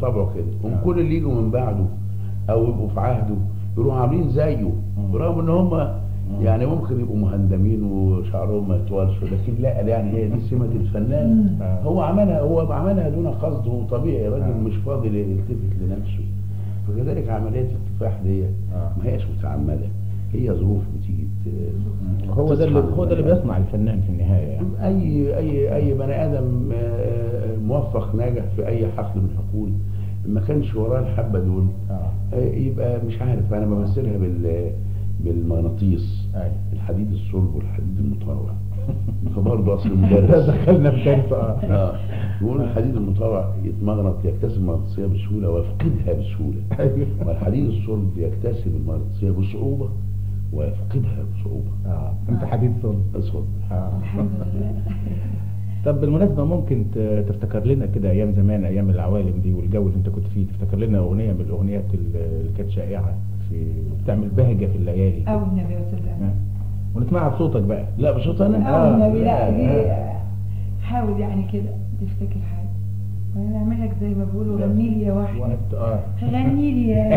طبعه كده هم آه. كل اللي يجوا من بعده او يبقوا في عهده يروحوا عاملين زيه مم. برغم ان هم يعني ممكن يبقوا مهندمين وشعرهم ما يطولش لكن لا يعني هي دي سمه الفنان آه. هو عملها هو عملها دون قصد وطبيعي راجل آه. مش فاضي يلتفت لنفسه فكذلك عمليه الكفاح دي آه. ما هياش متعمده هي ظروف بتيجي ت- هو ده اللي تصنع هو ده اللي البني آدم. بيصنع الفنان في النهايه يعني اي اي اي بني ادم آه، موفق ناجح في اي حقل من الحقول ما كانش وراه الحبه دول اه آه، يبقى مش عارف انا بمثلها بال بالمغناطيس ايوه الحديد الصلب والحديد المطاوع فبرضه اصل المدرس دخلنا في درس اه اه يقول الحديد المطاوع يتمغنط يكتسب المغناطيسيه بسهوله ويفقدها بسهوله ايوه والحديد الصلب يكتسب المغناطيسيه بصعوبه ويفقدها بصعوبه اه انت حديد صلب اصل آه. الحمد لله طب بالمناسبة ممكن ت- تفتكر لنا كده أيام زمان أيام العوالم دي والجو اللي أنت كنت فيه تفتكر لنا أغنية من الأغنيات ال- اللي كانت شائعة في بتعمل بهجة في الليالي او النبي يا استاذ آه. أحمد. ونسمعها بصوتك بقى لا بصوت انا او النبي لا دي آه. حاول يعني كده تفتكر حاجه وانا اعمل لك زي ما بيقولوا لا. غني لي يا وحدي وقت اه غني لي يا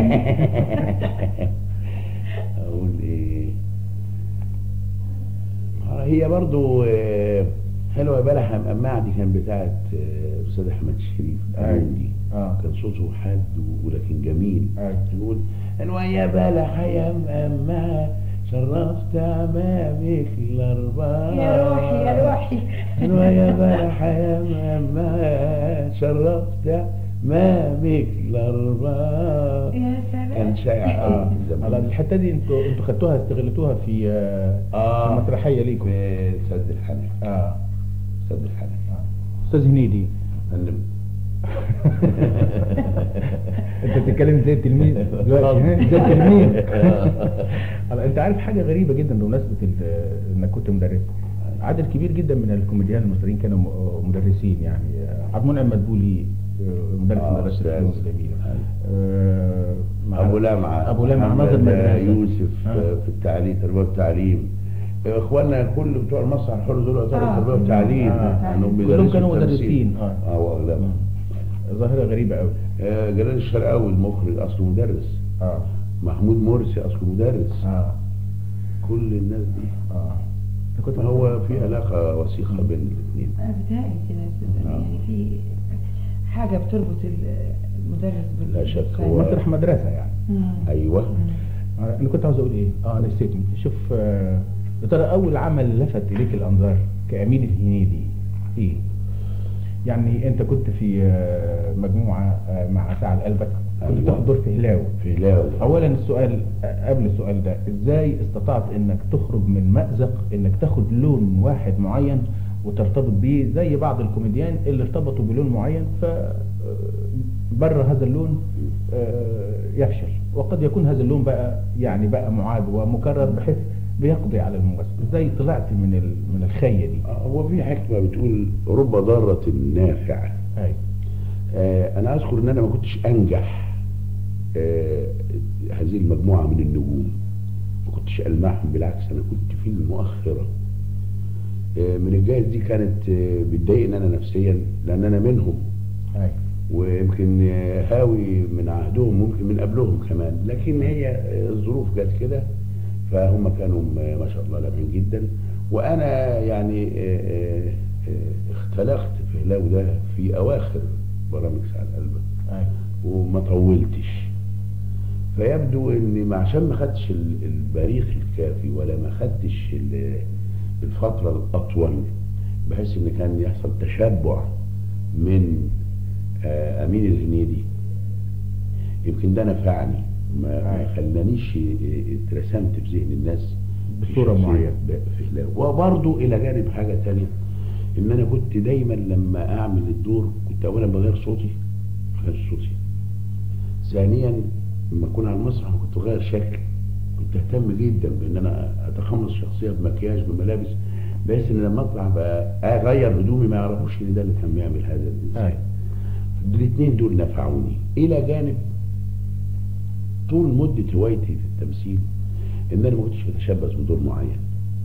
اقول ايه آه، هي برضو آه، حلوه بلح مقمعه دي كان بتاعت آه، استاذ احمد شريف أيوة. دي اه كان صوته حاد و- ولكن جميل أيوة. يقول انوا يا بلح يا مقمعه شرفت امامك الاربعه يا روحي يا روحي انوا يا بلح يا مقمعه شرفت امامك الاربعه يا سلام كان شائع قوي اه زمان. على الحتة دي انتوا انتوا خدتوها استغلتوها في آه اه في مسرحية ليكم في سد الحنك اه سد الحنك أستاذ هنيدي فندم انت بتتكلم زي التلميذ دلوقتي ها؟ زي التلميذ هلا انت عارف حاجه غريبه جدا بمناسبه ال- انك كنت مدرس عدد كبير جدا من الكوميديان المصريين كانوا م- مدرسين يعني آه، عبد المنعم مدبولي آه، مدرس آه، مدرسه أستاذ. الفنون الجميله أيوة. آه، مع- ابو لمعه ابو لمعه محمد ناظر مدرسه يوسف آه. في التعليم تربيه والتعليم اخواننا كل بتوع المسرح الحر دول يعتبروا آه. تربيه وتعليم آه. لأنهم كلهم بيدرسوا كانوا التمثيل. مدرسين اه اه واغلبهم ظاهره غريبه قوي آه، جلال الشرقاوي المخرج اصله مدرس اه محمود مرسي اصله مدرس اه كل الناس دي اه أنت كنت ما هو في علاقه وثيقه بين الاثنين انا بتهيألي كده يا استاذ آه. يعني في حاجه بتربط ال- المدرس بال لا شك بالفن. هو- مسرح مدرسه يعني مم. ايوه مم. آه، انا كنت عاوز اقول ايه اه نسيتني شوف آه، يا ترى اول عمل لفت اليك الانظار كامين الهنيدي ايه يعني انت كنت في آه، مجموعه آه، مع ساعه قلبك كنت أيوة. بتاخد دور في هلاو في هلاوي اولا السؤال آه، قبل السؤال ده ازاي استطعت انك تخرج من مأزق انك تاخد لون واحد معين وترتبط بيه زي بعض الكوميديان اللي ارتبطوا بلون معين ف آه، بره هذا اللون آه، يفشل وقد يكون هذا اللون بقى يعني بقى معاد ومكرر بحيث بيقضي على الممثل ازاي طلعت من ال- من الخيه دي آه، هو في حكمه بتقول رب ضاره نافعه ايوه آه، انا اذكر ان انا ما كنتش انجح آه، هذه المجموعه من النجوم ما كنتش المعهم بالعكس انا كنت في المؤخره آه، من الجايز دي كانت آه، بتضايقني انا نفسيا لان انا منهم ايوه ويمكن آه، هاوي من عهدهم ممكن من قبلهم كمان لكن هي آه، الظروف جت كده فهم كانوا م- ما شاء الله لامعين جدا وانا يعني آه، آه، آه، اختلقت في هلاو ده في اواخر برامج سعد قلبك ايوه وما طولتش فيبدو ان ما عشان ما خدتش ال- البريق الكافي ولا ما خدتش ال- الفتره الاطول بحيث ان كان يحصل تشبع من آه، امين الهنيدي يمكن ده نفعني ما ما أيوة. خلانيش اه، اترسمت في ذهن الناس بصورة في شخصية معينة. ب- في هلال وبرضه الى جانب حاجه تانية ان انا كنت دايما لما اعمل الدور كنت اولا بغير صوتي بغير صوتي ثانيا لما اكون على المسرح كنت بغير شكل كنت اهتم جدا بان انا اتقمص الشخصيه بمكياج بملابس بحيث ان لما اطلع بقى اغير هدومي ما يعرفوش ان ده اللي كان بيعمل هذا الانسان أيوة. الاثنين دول نفعوني الى جانب طول مده هوايتي في التمثيل ان انا ما كنتش بتشبث بدور معين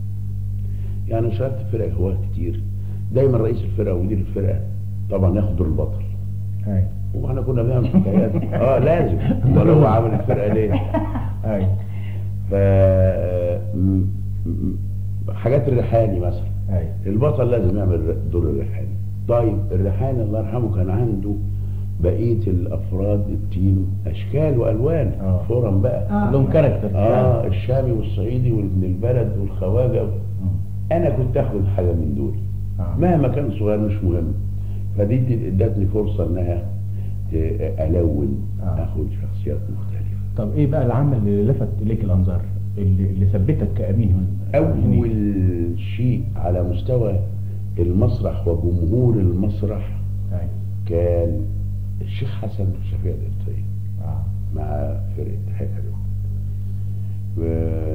يعني اشتغلت في فرق هواة كتير دايما رئيس الفرقه ومدير الفرقه طبعا ياخد دور البطل ايوه واحنا كنا بنعمل حكايات اه لازم امال هو عامل الفرقه ليه؟ اي ف م- م- حاجات الريحاني مثلا اي البطل لازم يعمل دور الريحاني طيب الريحاني الله يرحمه كان عنده بقيه الافراد التيم اشكال والوان آه. فورم بقى آه. لهم كاركتر اه الشامي والصعيدي وابن البلد والخواجه انا كنت اخد حاجه من دول آه. مهما كان صغير مش مهم فدي دي ادتني فرصه انها ت- الون آه. اخد شخصيات مختلفه طب ايه بقى العمل اللي لفت اليك الانظار اللي, اللي ثبتك كامين هنا اول شيء على مستوى المسرح وجمهور المسرح اي كان الشيخ حسن شفيع القبطي اه مع فرقه حكري و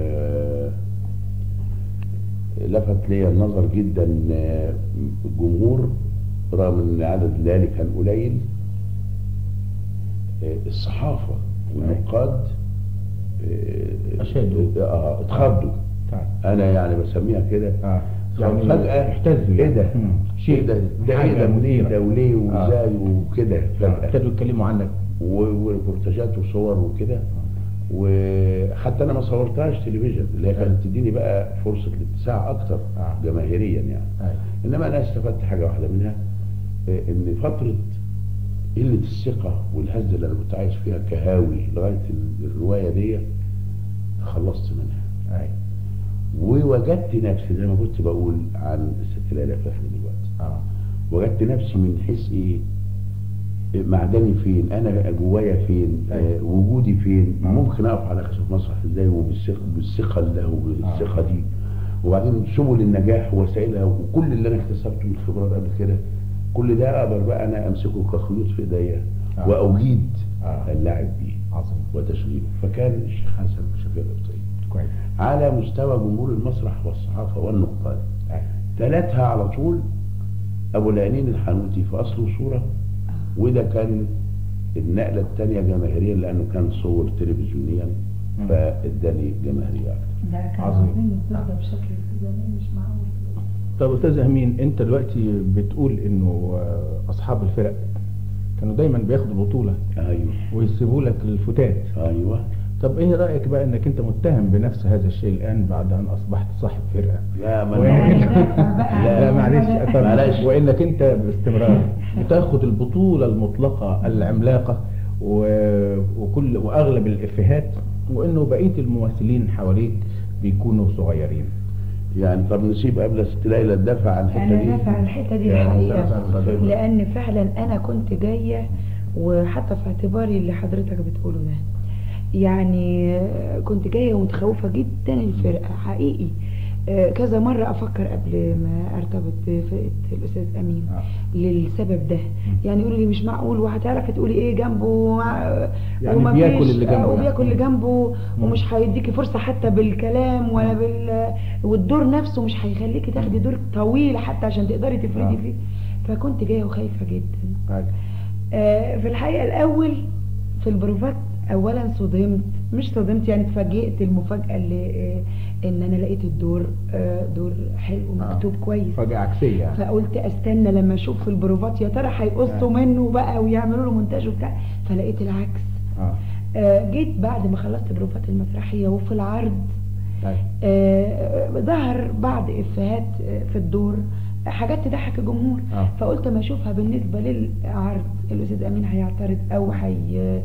لفت لي النظر جدا آه، الجمهور رغم ان عدد الليالي كان قليل آه، الصحافه والنقاد آه، أشادوا. اه اتخضوا تعال انا يعني بسميها كده اه يعني فجأة احتزوا ايه ده؟ مم. ايه ده؟ ده ايه حاجة ده مثيرة. ده وليه وازاي وكده آه، فجأة ابتدوا يتكلموا عنك و- وريبورتاجات وصور وكده وحتى انا ما صورتهاش تلفزيون اللي هي كانت تديني بقى فرصه الاتساع اكتر آه. جماهيريا يعني اي انما انا استفدت حاجه واحده منها آه، ان فتره قله الثقه والهزه اللي انا كنت عايش فيها كهاوي لغايه ال- الروايه دي تخلصت منها اي ووجدت نفسي زي ما كنت بقول عن الست ليلى فخري دلوقتي اه وجدت نفسي من حيث ايه معدني فين انا جوايا فين أيوة. آه وجودي فين آه. ممكن اقف على خشب مسرح ازاي وبالثقه بالثقه اللي هو بالثقه دي وبعدين سبل النجاح ووسائلها وكل اللي انا اكتسبته من خبرات قبل كده كل ده اقدر بقى انا امسكه كخيوط في ايديا آه. واجيد آه. اللعب بيه عظيم وتشغيله فكان الشيخ حسن شفيع القبطي كويس على مستوى جمهور المسرح والصحافه والنقاد اي تلاتها على طول ابو العينين الحنوتي في اصل وصوره وده كان النقله الثانيه جماهيريا لانه كان صور تلفزيونيا مم. فاداني جماهيريه اكتر ده كان عظيم. عظيم الدور ده بشكل جميل مش معقول طب استاذ امين انت دلوقتي بتقول انه آه، اصحاب الفرق كانوا دايما بياخدوا البطوله ايوه ويسيبوا لك الفتات ايوه طب ايه رايك بقى انك انت متهم بنفس هذا الشيء الان بعد ان اصبحت صاحب فرقه لا ما وين- أنا- لا, لا معلش طب معلش. وانك انت باستمرار بتاخد البطوله المطلقه العملاقه و... وكل واغلب الافيهات وانه بقيه الممثلين حواليك بيكونوا صغيرين يعني طب نسيب قبل ست ليلى تدافع عن الحته انا دي دافع عن الحته دي يعني الحقيقه دافع عن الحتة لان فعلا انا كنت جايه وحتى في اعتباري اللي حضرتك بتقوله ده يعني آه، كنت جايه ومتخوفه جدا الفرقه حقيقي آه، كذا مرة أفكر قبل ما أرتبط بفرقة الأستاذ أمين آه. للسبب ده يعني يقولوا لي مش معقول وهتعرفي تقولي إيه جنبه آه، يعني وما بياكل فيش- اللي جنبه آه، يعني. وبياكل اللي جنبه مم. ومش هيديكي فرصة حتى بالكلام ولا بال والدور نفسه مش هيخليكي تاخدي دور طويل حتى عشان تقدري تفردي آه. فيه فكنت جاية وخايفة جدا عادي. آه، في الحقيقة الأول في البروفات أولا صدمت مش صدمت يعني اتفاجئت المفاجأة اللي آه، إن أنا لقيت الدور آه، دور حلو مكتوب كويس فجأة عكسية يعني فقلت استنى لما اشوف في البروفات يا ترى هيقصوا آه. منه بقى ويعملوا له مونتاج وبتاع فلقيت العكس اه آه، جيت بعد ما خلصت البروفات المسرحية وفي العرض طيب. آه، ظهر بعض افيهات آه، في الدور حاجات تضحك الجمهور آه. فقلت ما اشوفها بالنسبه للعرض الاستاذ امين هيعترض او هي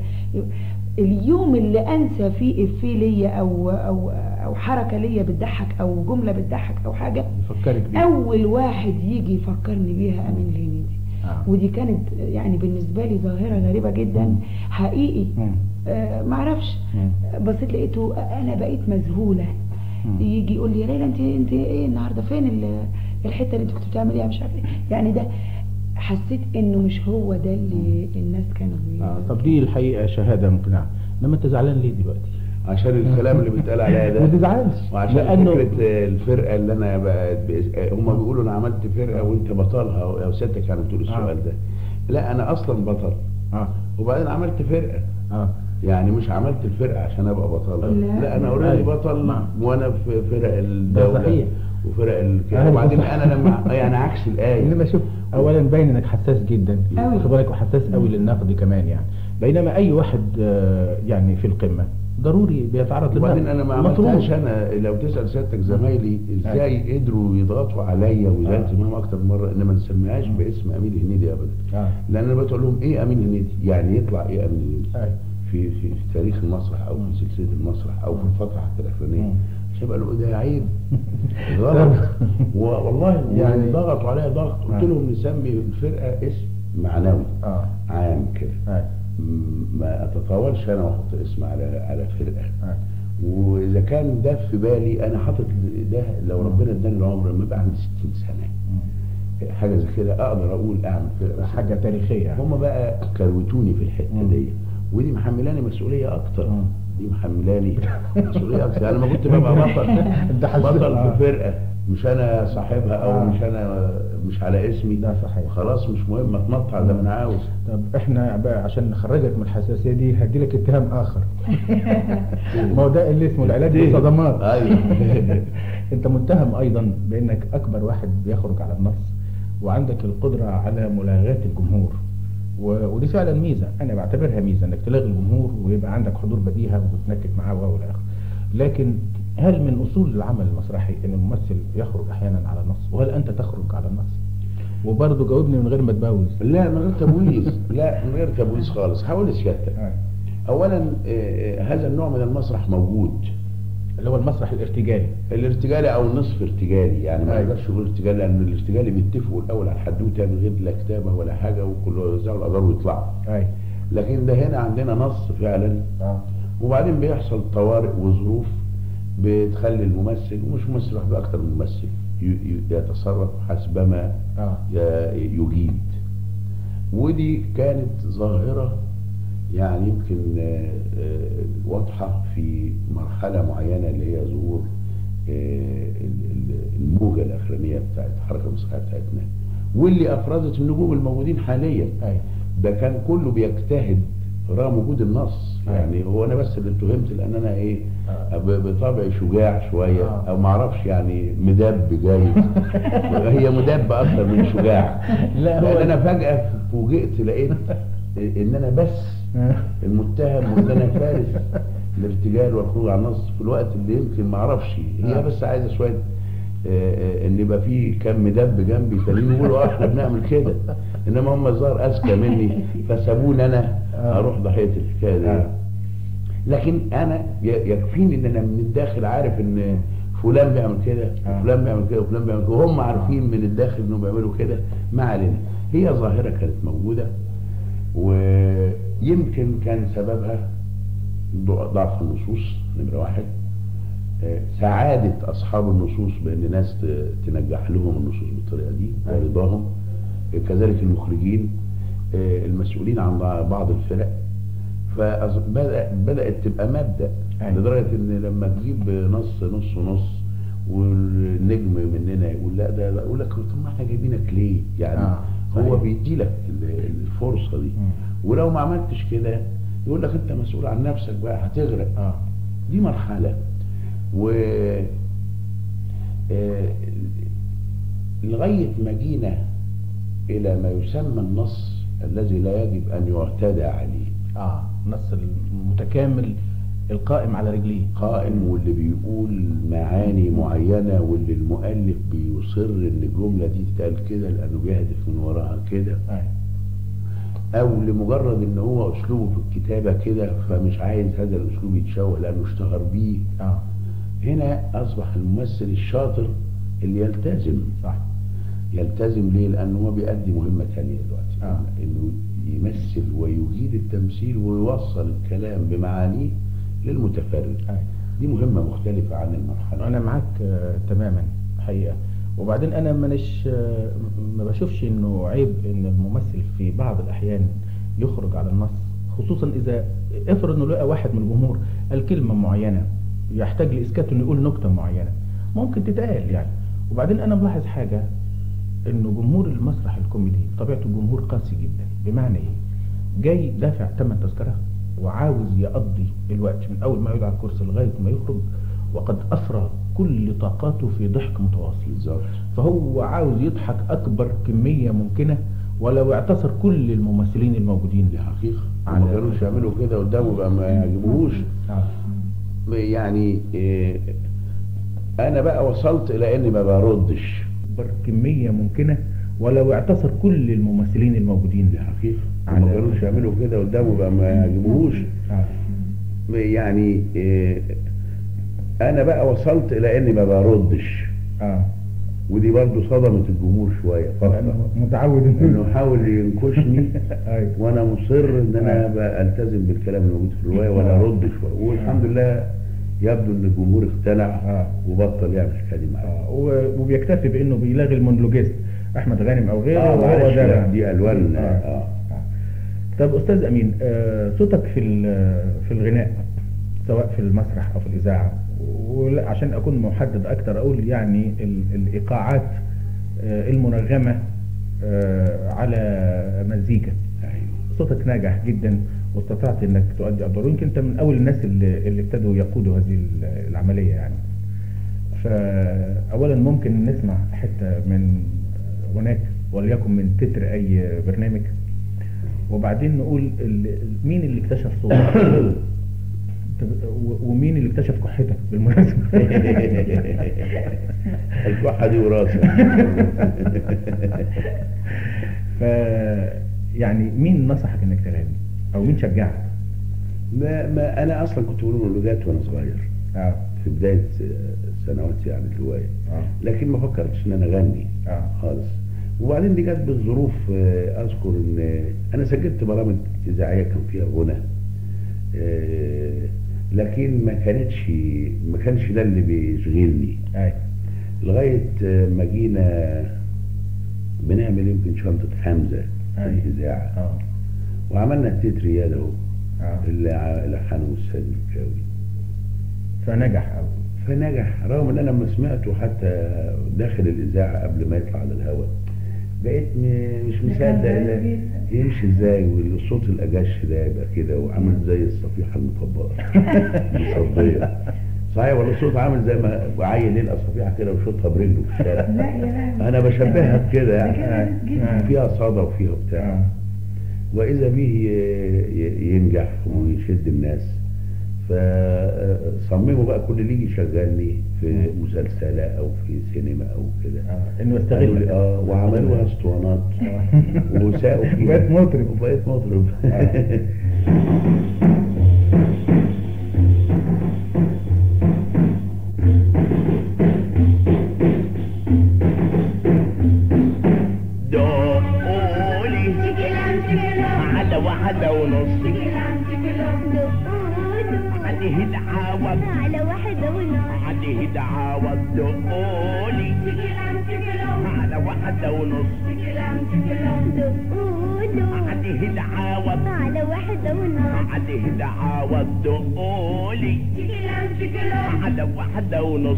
اليوم اللي انسى فيه افيه ليا او او او حركه ليا بتضحك او جمله بتضحك او حاجه يفكرك بيه اول واحد يجي يفكرني بيها امين الهنيدي آه. ودي كانت يعني بالنسبه لي ظاهره غريبه جدا مم. حقيقي مم. آه معرفش مم. بصيت لقيته انا بقيت مذهوله مم. يجي يقول لي يا ليلى انت انت ايه النهارده فين ال- الحته اللي انت كنت بتعمليها مش عارفه ايه يعني ده حسيت انه مش هو ده اللي الناس كانوا بي- آه. طب دي الحقيقة شهادة مقنعة انما انت زعلان ليه دلوقتي؟ عشان الكلام اللي بيتقال عليا ده ما تزعلش وعشان لانه فكره الفرقه اللي انا بقى هم بيقولوا انا عملت فرقه وانت بطلها او سيادتك يعني بتقول السؤال ده لا انا اصلا بطل اه وبعدين عملت فرقه اه يعني مش عملت الفرقه عشان ابقى بطل لا. لا انا اوريدي أيوة. بطل نعم. وانا في فرق ده الدوله صحيح وفرق ال- كده أيوة. وبعدين انا لما يعني عكس الايه انما شوف اولا باين انك حساس جدا أوي. واخد بالك وحساس قوي للنقد كمان يعني بينما اي واحد آه، يعني في القمه ضروري بيتعرض وبعدين انا ما مطروح. عملتهاش انا لو تسال سيادتك زمايلي ازاي قدروا يضغطوا عليا وزي آه. انتمائهم اكتر من مره ان ما نسميهاش باسم امين الهنيدي ابدا آه. لان انا بقول لهم ايه امين الهنيدي يعني يطلع ايه امين الهنيدي أيوة. في في في تاريخ المسرح او في سلسله المسرح او في الفتره حتى الاخرانيه مم. عشان يبقى له ده عيب غلط والله يعني- يعني ضغطوا عليا ضغط قلت آه. لهم نسمي الفرقه اسم معنوي اه عام كده أيوة. م- ما اتطاولش انا واحط اسم على على فرقه أيوة. واذا كان ده في بالي انا حاطط ده لو ربنا اداني العمر لما يبقى عندي 60 سنه مم. حاجه زي كده اقدر اقول اعمل فرقه حاجه تاريخيه يعني. هم بقى كروتوني في الحته مم. دي ودي محملاني مسؤوليه اكتر مم. دي محملاني مسؤوليه اكتر انا ما كنت ببقى بطل أنت حسيت- بطل آه. في فرقه مش انا صاحبها او آه. مش انا مش على اسمي ده صحيح. خلاص مش مهم اتنطع زي ما انا عاوز طب احنا بقى عشان نخرجك من الحساسيه دي هدي لك اتهام اخر ما هو ده اللي اسمه العلاج بالصدمات ايوه انت متهم ايضا بانك اكبر واحد بيخرج على النص وعندك القدره على ملاغاه الجمهور و- ودي فعلا ميزه انا بعتبرها ميزه انك تلاغي الجمهور ويبقى عندك حضور بديهه وتنكت معاه و الى اخره لكن هل من اصول العمل المسرحي ان الممثل يخرج احيانا على النص وهل انت تخرج على النص وبرضه جاوبني من غير ما تبوز لا من غير تبويز لا من غير تبويز خالص هقول لسيادتك آه. اولا آه، آه، هذا النوع من المسرح موجود اللي هو المسرح الارتجالي الارتجالي او النصف ارتجالي يعني ما أيوة. نقدرش نقول ارتجالي لان الارتجالي بيتفقوا الاول على الحدوته من غير لا كتابه ولا حاجه وكل يوزعوا الادوار ويطلعوا اي لكن ده هنا عندنا نص فعلا اه وبعدين بيحصل طوارئ وظروف بتخلي الممثل ومش ممثل واحد بقى اكتر من ممثل ي- ي- يتصرف حسبما اه ي- يجيد ودي كانت ظاهرة يعني يمكن آه، آه، واضحة في مرحلة معينة اللي هي ظهور آه، ال- ال- الموجة الأخرانية بتاعت الحركة المسرحية بتاعتنا واللي أفرزت النجوم الموجودين حاليا اي ده كان كله بيجتهد رغم وجود النص أيوة. يعني هو انا بس اللي اتهمت لان انا ايه آه. ب- بطبعي شجاع شويه آه. او ما اعرفش يعني مدب جايز هي مدب اكتر من شجاع لا، هو- لان انا فجاه فوجئت لقيت ان انا بس المتهم وان انا فارس الارتجال والخروج على النص في الوقت اللي يمكن ما اعرفش هي آه. بس عايزه شويه آه، آه، ان يبقى في كم مدب جنبي تانيين يقولوا اه احنا بنعمل كده انما هم الظاهر اذكى مني فسابوني انا آه. اروح ضحيه الحكايه دي آه. لكن انا ي- يكفيني ان انا من الداخل عارف ان فلان بيعمل كده آه. وفلان بيعمل كده وفلان بيعمل كده وهم عارفين من الداخل انهم بيعملوا كده ما علينا هي ظاهره كانت موجوده ويمكن كان سببها ضع- ضعف النصوص نمره واحد آه، سعادة أصحاب النصوص بأن ناس ت- تنجح لهم النصوص بالطريقة دي أيوة. ورضاهم آه، كذلك المخرجين آه، المسؤولين عن بعض الفرق فبدأت تبقى مبدأ أيوة. لدرجة إن لما تجيب نص نص ونص والنجم مننا يقول لا ده ده- يقول لك طب ما احنا جايبينك ليه؟ يعني آه، هو صحيح. بيدي لك الفرصة دي مم. ولو ما عملتش كده يقول لك انت مسؤول عن نفسك بقى هتغرق اه دي مرحلة و آه، لغاية ما جينا إلى ما يسمى النص الذي لا يجب أن يعتدى عليه اه النص المتكامل القائم على رجليه قائم واللي بيقول معاني معينة واللي المؤلف بيصر إن الجملة دي تتقال كده لأنه بيهدف من وراها كده اي أو لمجرد إن هو أسلوبه في الكتابة كده فمش عايز هذا الأسلوب يتشوه لأنه اشتهر بيه اه هنا أصبح الممثل الشاطر اللي يلتزم صح يلتزم ليه؟ لأنه هو بيأدي مهمة تانية دلوقتي آه. إنه يمثل ويجيد التمثيل ويوصل الكلام بمعانيه للمتفرج اي دي مهمة مختلفة عن المرحلة انا معاك آه، تماما حقيقه وبعدين انا منش آه، ما بشوفش انه عيب ان الممثل في بعض الاحيان يخرج على النص خصوصا اذا افرض انه لقى واحد من الجمهور قال كلمه معينه يحتاج لاسكات انه يقول نكته معينه ممكن تتقال يعني وبعدين انا ملاحظ حاجه انه جمهور المسرح الكوميدي طبيعته جمهور قاسي جدا بمعنى ايه جاي دافع ثمن تذكره وعاوز يقضي الوقت من اول ما يقعد على الكرسي لغايه ما يخرج وقد افرغ كل طاقاته في ضحك متواصل بالظبط فهو عاوز يضحك اكبر كميه ممكنه ولو اعتصر كل الممثلين الموجودين دي حقيقه على- ما كانوش يعملوا كده قدامه بقى ما يعجبوهوش آه. يعني إيه انا بقى وصلت الى اني ما بردش اكبر كميه ممكنه ولو اعتصر كل الممثلين الموجودين دي حقيقه على- ما كانوش يعملوا كده قدامه بقى ما يعجبوهوش آه. يعني إيه انا بقى وصلت الى اني ما بردش اه ودي برضو صدمت الجمهور شويه فتره لأنه متعود انه حاول ينكشني ايوه وانا مصر ان انا آه. بقى التزم بالكلام الموجود في الروايه ولا ارد شويه والحمد لله يبدو ان الجمهور اقتنع آه. وبطل يعمل الحكايه معايا آه. و- وبيكتفي بانه بيلاغي المونولوجيست احمد غانم او غيره اه وهو معلش ده لا، دي الوان آه. اه طب استاذ امين آه، صوتك في ال- في الغناء سواء في المسرح او في الاذاعه ولا- عشان اكون محدد اكتر اقول يعني ال- الايقاعات آه، المنغمه آه، على مزيكا ايوه صوتك ناجح جدا واستطعت انك تؤدي ادوار ويمكن انت من اول الناس اللي, اللي ابتدوا يقودوا هذه ال- العمليه يعني فاولا ممكن نسمع حته من هناك وليكن من تتر اي برنامج وبعدين نقول ال- مين اللي اكتشف صوتك طب- و- ومين اللي اكتشف كحتك بالمناسبه الكحه دي وراثه ف يعني مين نصحك انك تغني او مين شجعك ما, ما انا اصلا كنت بقول مونولوجات وانا صغير اه في بدايه آه، سنوات يعني الهوايه اه لكن ما فكرتش ان انا اغني اه خالص وبعدين دي جت بالظروف آه، اذكر ان آه، انا سجلت برامج اذاعيه كان فيها غنى آه، لكن ما كانتش ما كانش ده اللي بيشغلني اي لغايه آه، ما جينا بنعمل يمكن شنطه حمزه في أيوة. الاذاعه اه وعملنا التتر يد اهو اه اللي ع- لحنه السيد الكاوي فنجح قوي فنجح رغم ان انا لما سمعته حتى داخل الاذاعه قبل ما يطلع على الهواء بقيت م- مش مصدق ده يمشي ازاي والصوت الاجش ده يبقى كده وعامل زي الصفيحه المطبقه مصديه صحيح ولا الصوت عامل زي ما عيل يلقى صفيحه كده ويشوطها برجله في الشارع لا يا لا انا بشبهها بكده ده كده يعني جدا. فيها صدى وفيها بتاع اه واذا به ي- ي- ينجح ويشد الناس فصمموا بقى كل اللي يجي يشغلني في مسلسلة او في سينما او كده اه انه قالوا لي يستغل اه وعملوها اسطوانات وساقوا فيها بقيت مطرب. وبقيت مطرب آه. دقولي على واحدة ونص عليه دعاوة على واحدة ونص عليه دعاوة دقولي على واحدة ونص دقولوا عليه دعاوة على واحدة ونص عليه دعاوة دقولي على واحدة ونص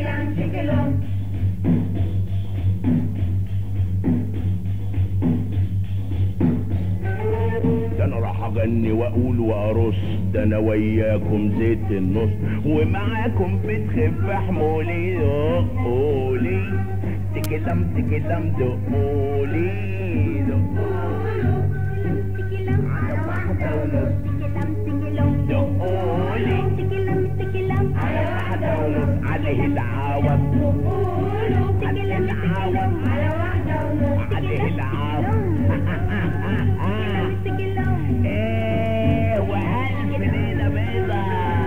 ده انا راح اغني واقول وارص ده انا وياكم زيت النص ومعاكم بتخف حمولي دقولي تكلم تكلم دقولي دقولي تكلم على واحدة ونص تكلم تكلم دقولي تكلم تكلم على واحدة ونص عليه العوض عليه العوض على واحدة ونص عليه العوض تكلم ايه والف ليلة بيضة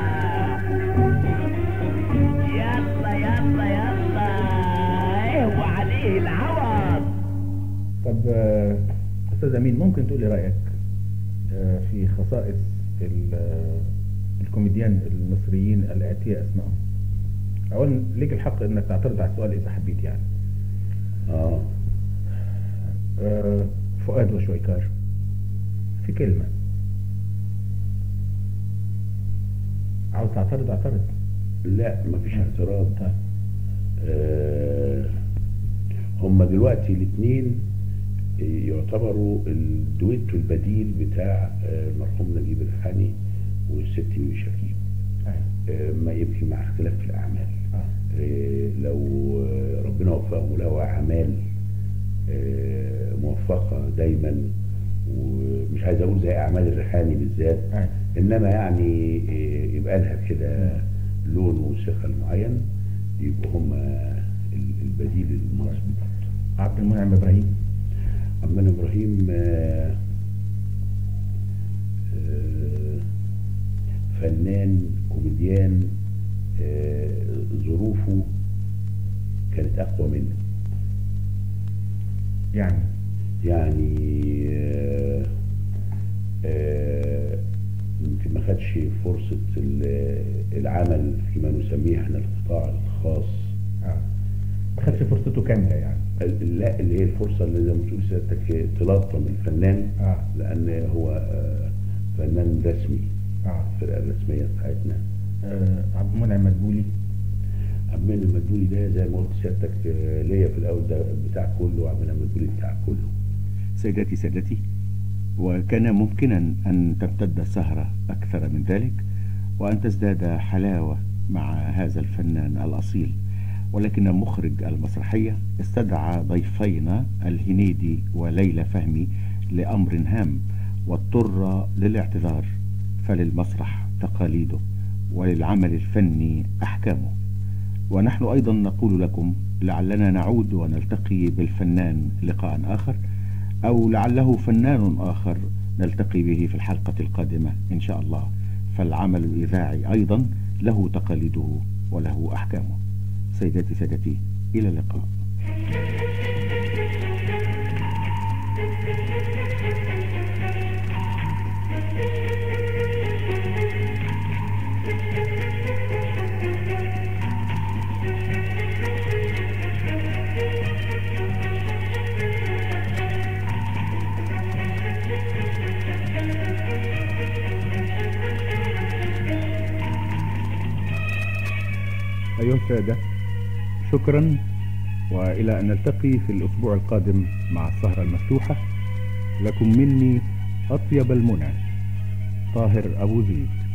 يلا يلا يلا ايه وعليه العوض طب آه، استاذ امين ممكن تقولي رايك آه، في خصائص ال- آه، الكوميديان المصريين الاتي اسمائهم اولا ليك الحق انك تعترض على السؤال اذا حبيت يعني اه آه، فؤاد وشويكار في كلمه عاوز تعترض اعترض لا مفيش اعتراض طيب. آه هم دلوقتي الاثنين يعتبروا الدويتو البديل بتاع آه، المرحوم نجيب الريحاني والست ميمي شكيب آه، ما يمكن مع اختلاف في الاعمال آه. آه، لو آه، ربنا وفقهم له اعمال آه، موفقه دايما ومش عايز اقول زي اعمال الريحاني بالذات آه. انما يعني آه، يبقى لها كده لون وثقل معين يبقوا هم البديل المظبوط عبد المنعم ابراهيم عمان ابراهيم آه، آه، فنان كوميديان آه، ظروفه كانت اقوى منه يعني يعني آه، آه، يمكن ما خدش فرصة ال- العمل فيما نسميه احنا القطاع الخاص اه ما خدش فرصته كامله يعني ال- لا اللي هي الفرصة اللي زي ما تقول سيادتك تلطم الفنان اه لأن هو آه، فنان رسمي اه الفرقة الرسمية بتاعتنا آه، عبد المنعم مدبولي عمان المدبولي ده زي ما قلت سيادتك آه، ليا في الأول ده بتاع كله وعمان المدبولي بتاع كله سيداتي سادتي وكان ممكنا أن تمتد السهرة أكثر من ذلك وأن تزداد حلاوة مع هذا الفنان الأصيل ولكن مخرج المسرحية استدعى ضيفينا الهنيدي وليلى فهمي لأمر هام واضطر للاعتذار فللمسرح تقاليده وللعمل الفني أحكامه ونحن أيضا نقول لكم لعلنا نعود ونلتقي بالفنان لقاء آخر أو لعله فنان آخر نلتقي به في الحلقة القادمة إن شاء الله فالعمل الإذاعي أيضا له تقاليده وله أحكامه سيداتي سادتي إلى اللقاء أيها السادة شكرا وإلى أن نلتقي في الأسبوع القادم مع السهرة المفتوحة لكم مني أطيب المنى طاهر أبو زيد